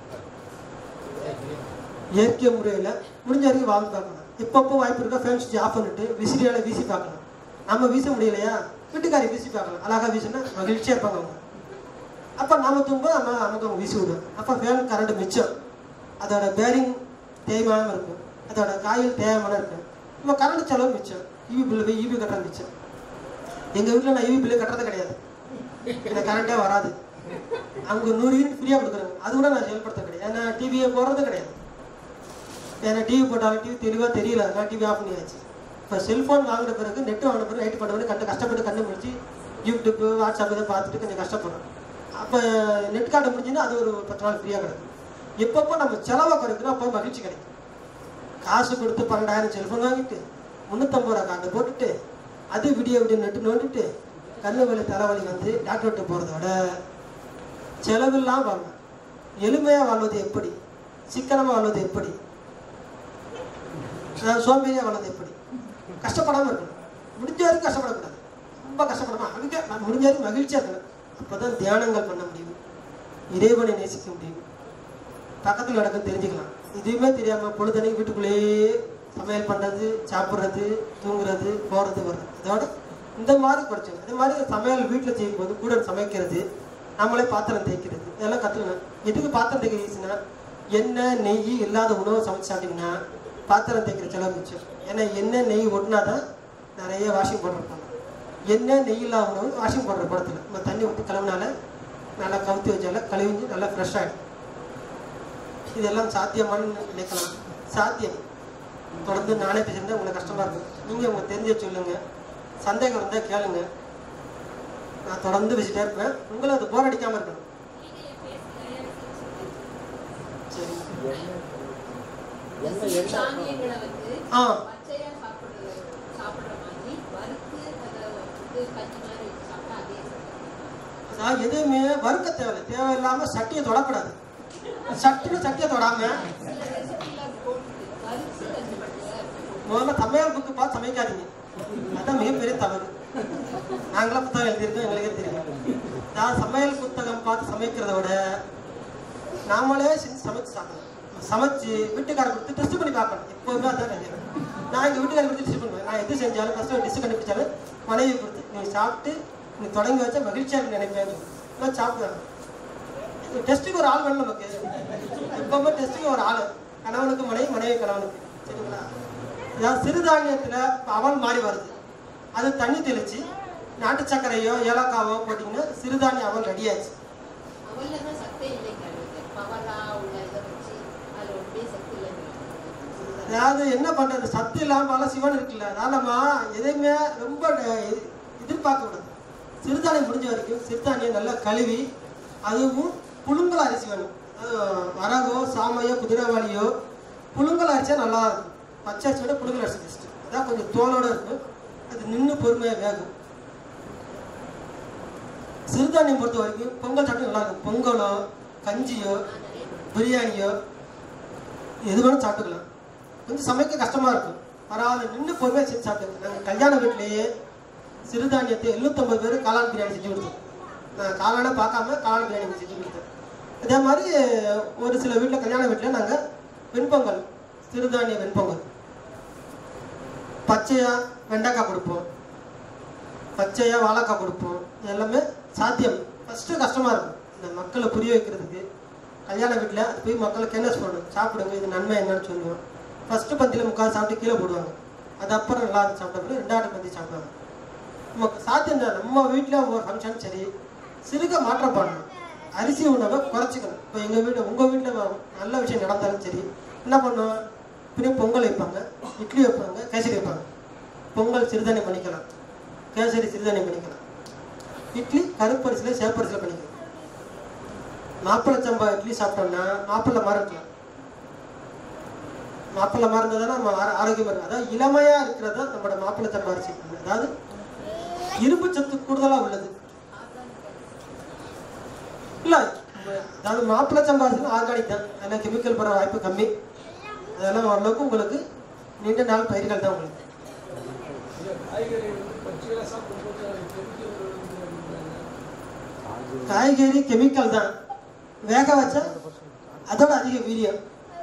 இயற்கை முறையில் முடிஞ்ச வரைக்கும் வாழ்ந்து பார்க்கணும் எப்பப்போ வாய்ப்பு இருக்கா ஃபேன் சுவிட்ச் ஆஃப் பண்ணிட்டு விசிறியால் வீசி பார்க்கலாம் நம்ம வீச முடியலையா வீட்டுக்காரி வீசி பார்க்கலாம் அழகாக வீசினா மகிழ்ச்சியாக இருப்பாங்க அவங்க அப்போ நாம தூங்கும்போது நம்ம நமக்கு அவங்க வீசி விடும் அப்போ ஃபேன் கரண்ட் மிச்சம் அதோட பேரிங் தேய்மானம் இருக்கும் அதோட காயில் தேய்மானம் இருக்கும் நம்ம கரண்ட் செலவு மிச்சம் இவி பில்லு போய் இவி கட்டுறது மிச்சம் எங்கள் வீட்டில் நான் இவி பில்லு கட்டுறது கிடையாது எனக்கு கரண்ட்டே வராது அவங்க நூறு யூனிட் ஃப்ரீயாக கொடுக்குறாங்க அது கூட நான் செயல்படுத்த கிடையாது ஏன்னா டிவியை போடுறது கிடையாது ஏன்னா டிவி போட்டாலும் டிவி தெளிவாக தெரியல நான் டிவி ஆஃப் பண்ணியாச்சு இப்போ செல்ஃபோன் வாங்கின பிறகு நெட் வாங்கின பிறகு நைட் பண்ண பிறகு கண்டு கஷ்டப்பட்டு கண்டு முடிச்சு யூடியூப்பு வாட்ஸ்அப் இதை பார்த்துட்டு கொஞ்சம் கஷ்டப்படுறோம் அப்போ நெட் கார்டு முடிஞ்சுன்னா அது ஒரு பத்து நாள் ஃப்ரீயாக கிடைக்கும் எப்பப்போ நம்ம செலவை குறைக்கிறோம் அப்போ மகிழ்ச்சி கிடைக்கும் காசு கொடுத்து பன்னெண்டாயிரம் செல்ஃபோன் வாங்கிட்டு முந்நூற்றம்பது ரூபா கார்டு போட்டுட்டு அது விடிய விடிய நெட்டு நோண்டிட்டு கண்ணு வலி தலைவலி வந்து டாக்டர்கிட்ட போகிறத விட செலவில்லாமல் வாழணும் எளிமையாக வாழ்வது எப்படி சிக்கனமாக வாழ்வது எப்படி அதாவது சோம்பேறியாக வாழ்வது எப்படி கஷ்டப்படாமல் இருக்கணும் முடிஞ்ச வரைக்கும் கஷ்டப்படக்கூடாது ரொம்ப கஷ்டப்படாமல் அவங்க நான் முடிஞ்ச வரைக்கும் மகிழ்ச்சியாக இருக்கணும் அப்போ தான் தியானங்கள் பண்ண முடியும் இறைவனை நேசிக்க முடியும் பக்கத்தில் நடக்கும் தெரிஞ்சுக்கலாம் இதுவுமே தெரியாமல் பொழுதனைக்கு வீட்டுக்குள்ளேயே சமையல் பண்ணுறது சாப்பிட்றது தூங்குறது போகிறது வர்றது அதோட இந்த மாதிரி குறைச்சோம் அதே மாதிரி சமையல் வீட்டில் செய்யும்போது கூட சமைக்கிறது நம்மளே பாத்திரம் தேய்க்கிறது இதெல்லாம் கற்றுக்கணும் எதுக்கு பாத்திரம் தேய்க்க ஈஸினா எண்ணெய் நெய் இல்லாத உணவை சமைச்சு சாப்பிட்டீங்கன்னா பாத்திரம் தேய்க்கிற செலவு மிச்சம் ஏன்னா எண்ணெய் நெய் ஒட்டினா தான் நிறைய வாஷிங் பவுடர் பண்ணணும் எண்ணெய் நெய் இல்லாத உணவு வாஷிங் பவுடர் படத்தில் நம்ம தண்ணி ஊற்றி கழுவினால நல்லா கவுத்தி வச்சால கழுவிஞ்சு நல்லா ஃப்ரெஷ் ஆகிடும் இதெல்லாம் சாத்தியமானு நினைக்கலாம் சாத்தியம் தொடர்ந்து நானே பேசுகிறேன் உங்களுக்கு கஷ்டமாக இருக்கும் நீங்கள் உங்க தெரிஞ்ச சொல்லுங்க சந்தேகம் இருந்தால் கேளுங்க நான் தொடர்ந்து பேசிட்டே இருப்பேன் உங்களை அது போர் அடிக்காமல் இருக்கணும் சரி தானியங்களை வந்து ஆ. பச்சையா சாப்பிடுறது சாப்பிடுற மாதிரி வறுத்து அதை வந்து கஞ்சி மாதிரி வச்சு சாப்பிட்டா அதே சத்து. அதாவது எதுவுமே வறுக்க தேவையில்லை தேவையில்லாமல் சட்டியை தொடக்கூடாது சட்டுன்னு சட்டியை தொடாம சில ரெசிபில போட்டு வறுத்து கஞ்சி பண்ணுங்க முதல்ல சமையல் புக்கு பார்த்து சமைக்காதீங்க அதான் மிகப்பெரிய தவறு நாங்களாம் புத்தகம் எழுதியிருக்கோம் எங்களுக்கே தெரியும் நான் சமையல் புத்தகம் பார்த்து சமைக்கிறத விட நாமளே செஞ்சு சமைச்சு சாப்பிடணும் சமைச்சு வீட்டுக்காரர் கொடுத்து டெஸ்ட் பண்ணி பார்க்கணும் எப்போதுமே அதான் நிறைய நான் எங்கள் வீட்டுக்காரர் கொடுத்து டெஸ்ட் பண்ணுவேன் நான் எது செஞ்சாலும் ஃபஸ்ட்டு டிஷ் கண்டுபிடிச்சாலும் மனைவி கொடுத்து நீ சாப்பிட்டு நீ தொடங்கி வச்சா மகிழ்ச்சியாக இருக்கு நினைப்பேன் நான் சாப்பிடுவேன் டெஸ்ட்டுக்கு ஒரு ஆள் வேணும் நமக்கு எப்பவுமே டெஸ்ட்டுக்கு ஒரு ஆள் கணவனுக்கு மனைவி மனைவி கணவனுக்கு சரிங்களா அதாவது சிறுதானியத்தில் அவல் மாறி வருது அது தண்ணி தெளித்து நாட்டு சர்க்கரையோ ஏலக்காவோ போட்டிங்கன்னா சிறுதானிய அவல் ரெடியாச்சு அவல்ல தான் சத்தே இல்லைங்க பவரா உள்ள இதை வச்சு அதுல ஒன்றே சத்து இல்லைங்க அதாவது என்ன பண்றது சத்து இல்லாம பல சிவன் இருக்குல்ல அதனால நம்ம எதையுமே ரொம்ப எ- எதிர்பார்க்க கூடாது சிறுதானியம் முடிஞ்ச வரைக்கும் சிறுதானியம் நல்லா கழுவி அதுவும் புழுங்கல் அரிசி வேணும் அது வரகோ சாமையோ குதிரைவாளியோ புழுங்கல் அரிசியா நல்லா இருக்கும் பச்சை அரிசி விட புழுங்கல் அரிசி பெஸ்ட் அதான் கொஞ்சம் தோலோட இருக்கும் அது நின்று பொறுமையாக வேகும் சிறுதானியம் பொறுத்த வரைக்கும் பொங்கல் சாப்பிட்டு நல்லா இருக்கும் பொங்கலோ கஞ்சியோ பிரியாணியோ எது வேணும் சாப்பிட்டுக்கலாம் கொஞ்சம் சமைக்க கஷ்டமா இருக்கும் பரவாயில்ல நின்று பொறுமையாக செஞ்சு சாப்பிட்டுங்க நாங்கள் கல்யாண வீட்லேயே சிறுதானியத்தை எழுநூத்தம்பது பேர் காளான் பிரியாணி செஞ்சு கொடுத்தோம் நான் காளானே பார்க்காம காளான் பிரியாணி செஞ்சு கொடுத்தேன் அதே மாதிரி ஒரு சில வீட்டில் கல்யாண வீட்டில் நாங்கள் வெண்பொங்கல் சிறுதானிய வெண்பொங்கல் பச்சையா வெண்டைக்காய் கொடுப்போம் பச்சையா வாழைக்காய் கொடுப்போம் இது எல்லாமே சாத்தியம் ஃபஸ்ட்டு கஷ்டமாக இருக்கும் இந்த மக்களை புரிய வைக்கிறதுக்கு கல்யாண வீட்டில் அது போய் மக்களை கேனஸ் பண்ணணும் சாப்பிடுங்க இது நன்மை என்னன்னு சொல்லுவோம் ஃபஸ்ட்டு பந்தியில் முக்கால் சாப்பிட்டு கீழே போடுவாங்க அது அப்புறம் நல்லா இருந்து சாப்பிட்ட பிறகு ரெண்டாவது பந்தி சாப்பிடுவாங்க நமக்கு சாத்தியம் தான் நம்ம வீட்டில் ஒரு ஃபங்க்ஷன் சரி சிறுக மாற்றம் பண்ணணும் அரிசி உணவை குறைச்சிக்கணும் இப்போ எங்கள் வீட்டில் உங்கள் வீட்டில் நல்ல விஷயம் நடந்தாலும் சரி என்ன பண்ணுவோம் இப்படியே பொங்கல் வைப்பாங்க இட்லி வைப்பாங்க கேசரி வைப்பாங்க பொங்கல் சிறுதானியம் பண்ணிக்கலாம் கேசரி சிறுதானியம் பண்ணிக்கலாம் இட்லி கருப்பரிசியில் சேப்பரிசியில் பண்ணிக்கலாம் மாப்பிள்ளை சம்பா இட்லி சாப்பிட்டோம்னா மாப்பிள்ளை மாதிரி இருக்கலாம் மாப்பிள்ளை மாதிரி இருந்தால் தான் நம்ம ஆரோ- ஆரோக்கியமா இருக்கும் அதாவது இளமையா இருக்கிறது தான் நம்மளோட மாப்பிள்ளை சம்பா அரிசி அதாவது இரும்பு சத்து கூடுதலாக உள்ளது இல்லை அதாவது மாப்பிள்ளை சம்பா அரிசி ஆர்கானிக் தான் அதில் கெமிக்கல் போகிற வாய்ப்பு கம்மி அதெல்லாம் ஓரளவுக்கு உங்களுக்கு நீண்ட நாள் பயிர்கள் தான் உங்களுக்கு காய்கறி வந்து பச்சையாக சாப்பிடும்போது அது chemical வந்து காய்கறி கெமிக்கல் தான் வேக வச்சா அதோட அதிக வீரியம்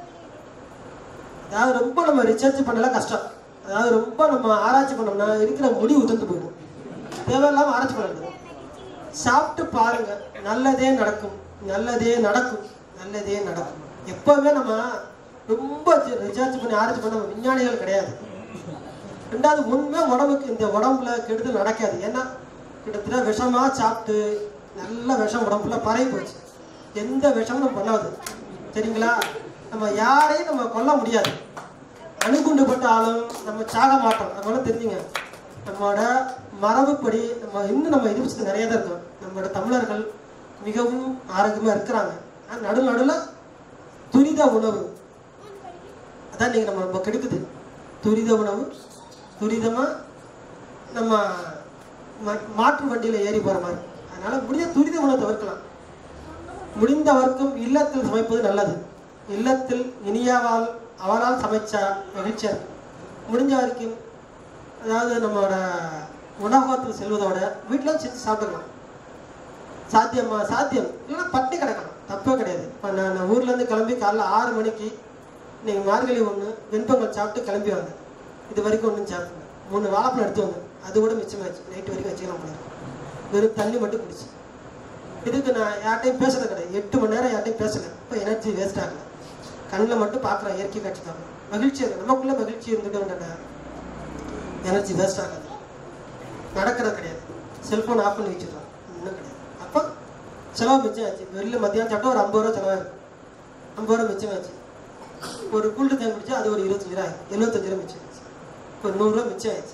அதாவது ரொம்ப நம்ம ரிசர்ச் பண்ணலாம் கஷ்டம் அதாவது ரொம்ப நம்ம ஆராய்ச்சி பண்ணோம்னா இருக்கிற முடி உதிர்ந்து போயிடும் தேவையில்லாம ஆராய்ச்சி பண்ணக்கூடாது சாப்பிட்டு பாருங்க நல்லதே நடக்கும் நல்லதே நடக்கும் நல்லதே நடக்கும் எப்பவுமே நம்ம ரொம்ப ரிசர்ச் பண்ணி ஆராய்ச்சி பண்ண நம்ம விஞ்ஞானிகள் கிடையாது ரெண்டாவது உண்மை உடம்புக்கு இந்த உடம்புல கெடுதல் நடக்காது ஏன்னா கிட்டத்தட்ட விஷமா சாப்பிட்டு நல்ல விஷம் உடம்புல பரவி போச்சு எந்த விஷமும் நம்ம பண்ணாது சரிங்களா நம்ம யாரையும் நம்ம கொல்ல முடியாது அணுகுண்டு பட்ட ஆளும் நம்ம சாக மாட்டோம் அதனால தெரிஞ்சுங்க நம்மளோட மரபுப்படி நம்ம இன்னும் நம்ம இது விஷயத்துல நிறைய தான் இருக்கோம் நம்மளோட தமிழர்கள் மிகவும் ஆரோக்கியமாக இருக்கிறாங்க ஆனால் நடு நடுவில் துரித உணவு அதான் நீங்கள் நம்ம ரொம்ப கெடுக்குது துரித உணவு துரிதமாக நம்ம ம- மாற்று வண்டியில் ஏறி போகிற மாதிரி அதனால் முடிஞ்ச துரித உணவை தவிர்க்கலாம் முடிந்த வரைக்கும் இல்லத்தில் சமைப்பது நல்லது இல்லத்தில் இனியாவால் அவரால் சமைச்சா மகிழ்ச்சியா இருக்கும். முடிஞ்ச வரைக்கும் அதாவது நம்மளோட உணவகத்தில் செல்வதோட வீட்டில் செஞ்சு சாப்பிட்டுக்கலாம் சாத்தியமா சாத்தியம் இல்லைன்னா பட்டி கிடக்கலாம் தப்பே கிடையாது இப்போ நான் ஊர்லேருந்து கிளம்பி காலைல ஆறு மணிக்கு நீங்கள் மார்கழி ஒன்று வெண்பொங்கல் சாப்பிட்டு கிளம்பி வந்தேன் இது வரைக்கும் ஒன்றும் சாப்பிடல மூணு வாழைப்பழம் எடுத்து வந்தேன் அது கூட மிச்சமாச்சு நைட்டு வரைக்கும் வச்சுக்கலாம் போல இருக்கு. வெறும் தண்ணி மட்டும் குடிச்சு இதுக்கு நான் யார்ட்டையும் பேசுறது கிடையாது எட்டு மணி நேரம் யார்ட்டையும் பேசல இப்போ எனர்ஜி வேஸ்ட் ஆகல கண்ணில் மட்டும் பார்க்குறேன் இயற்கை காட்சி பார்க்குறேன் மகிழ்ச்சி இருக்கு நமக்குள்ள மகிழ்ச்சி இருந்துட்டு எனர்ஜி வேஸ்ட் ஆகாது நடக்கிறது கிடையாது செல்ஃபோன் ஆஃப் பண்ணி வச்சிடலாம் இன்னும் கிடையாது அப்போ செலவு மிச்சம் ஆச்சு வெளில மத்தியானம் சாப்பிட்டா ஒரு ஐம்பது ரூபா செலவாயிரும் ஐம்பது ரூபா மிச்சம் ஆச்சு ஒரு கூல்டு தேங்க குடிச்சா அது ஒரு இருபத்தஞ்சு ரூபா ஆயிடும் எழுபத்தஞ்சு ரூபா மிச்சம் ஆச்சு இப்போ நூறுரூவா மிச்சம் ஆயிடுச்சு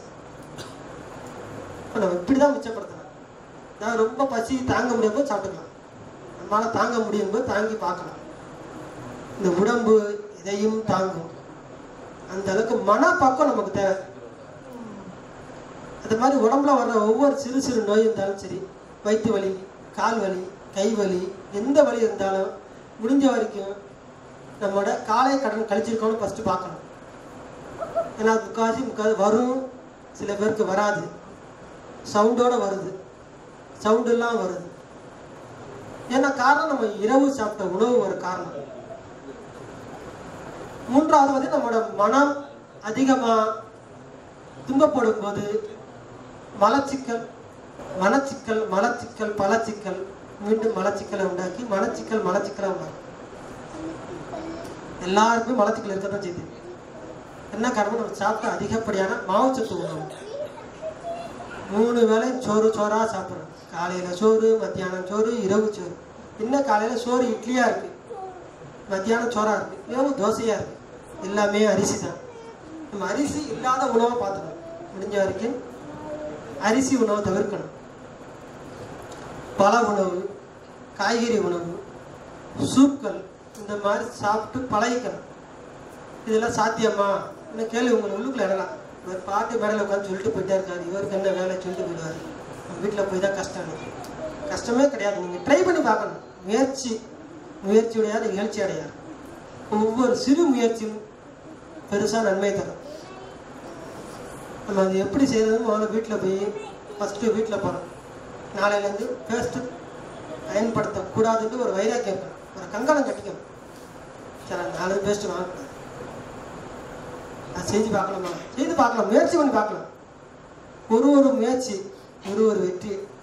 இப்போ நம்ம இப்படி தான் மிச்சப்படுத்தலாம் நான் ரொம்ப பசி தாங்க முடியும் போது சாப்பிட்டுக்கலாம் நம்மளால தாங்க முடியும் போது தாங்கி பார்க்கலாம் இந்த உடம்பு இதையும் தாங்கும் அந்த அளவுக்கு மனப்பக்கம் நமக்கு தேவை அது மாதிரி உடம்புல வர்ற ஒவ்வொரு சிறு சிறு நோய் இருந்தாலும் சரி வயிற்று வலி கால் வலி கை வலி எந்த வலி இருந்தாலும் முடிஞ்ச வரைக்கும் நம்மளோட காலை கடன் கழிச்சிருக்கோன்னு ஃபஸ்ட்டு பார்க்கணும் ஏன்னா முக்காசி முக்காது வரும் சில பேருக்கு வராது சவுண்டோட வருது சவுண்டெல்லாம் வருது ஏன்னா காரணம் நம்ம இரவு சாப்பிட்ட உணவு ஒரு காரணம் மூன்றாவது வந்து நம்மளோட மனம் அதிகமாக துன்பப்படும் போது மலச்சிக்கல் மனச்சிக்கல் மலச்சிக்கல் பலச்சிக்கல் மீண்டும் மலச்சிக்கலை உண்டாக்கி மனச்சிக்கல் மலச்சிக்கலை உண்டாக்கும் எல்லாருக்குமே மலச்சிக்கல் இருக்க தான் செய்யுது என்ன காரணம் நம்ம சாப்பிட்ட அதிகப்படியான மாவுச்சத்து உணவு மூணு வேளை சோறு சோறா சாப்பிட்றோம் காலையில் சோறு மத்தியானம் சோறு இரவு சோறு இன்னும் காலையில் சோறு இட்லியாக இருக்குது மத்தியானம் சோறாக இருக்குது இரவு தோசையாக இருக்குது எல்லாமே அரிசி தான் நம்ம அரிசி இல்லாத உணவை பார்த்துக்கணும் முடிஞ்ச வரைக்கும் அரிசி உணவை தவிர்க்கணும் பழ உணவு காய்கறி உணவு சூப்கள் இந்த மாதிரி சாப்பிட்டு பழகிக்கணும் இதெல்லாம் சாத்தியமா இன்னும் கேள்வி உங்களை உள்ளுக்குள்ள இடலாம் ஒரு பாட்டு மேடையில் உட்காந்து சொல்லிட்டு போயிட்டே இருக்காரு இவருக்கு என்ன வேலை சொல்லிட்டு போயிடுவார் நம்ம வீட்டில் போய் தான் கஷ்டம் எனக்கு கஷ்டமே கிடையாது நீங்கள் ட்ரை பண்ணி பார்க்கணும் முயற்சி முயற்சியுடையார் நிகழ்ச்சி அடையார் ஒவ்வொரு சிறு முயற்சியும் பெருசாக நன்மை தரும் நம்ம அது எப்படி செய்யறதுன்னு முதல்ல வீட்டில் போய் ஃபஸ்ட்டு வீட்டில் போகிறோம் நாளையிலேருந்து பேஸ்ட்டு பயன்படுத்தக்கூடாதுன்னு ஒரு வைராக்கியம் இருக்கணும் ஒரு கங்கணம் கட்டிக்கணும் சரி நாலு பேஸ்ட்டு வாங்கக்கூடாது அது செஞ்சு பார்க்கலாமா செய்து பார்க்கலாம் முயற்சி பண்ணி பார்க்கலாம் ஒரு ஒரு முயற்சி ஒரு ஒரு வெற்றி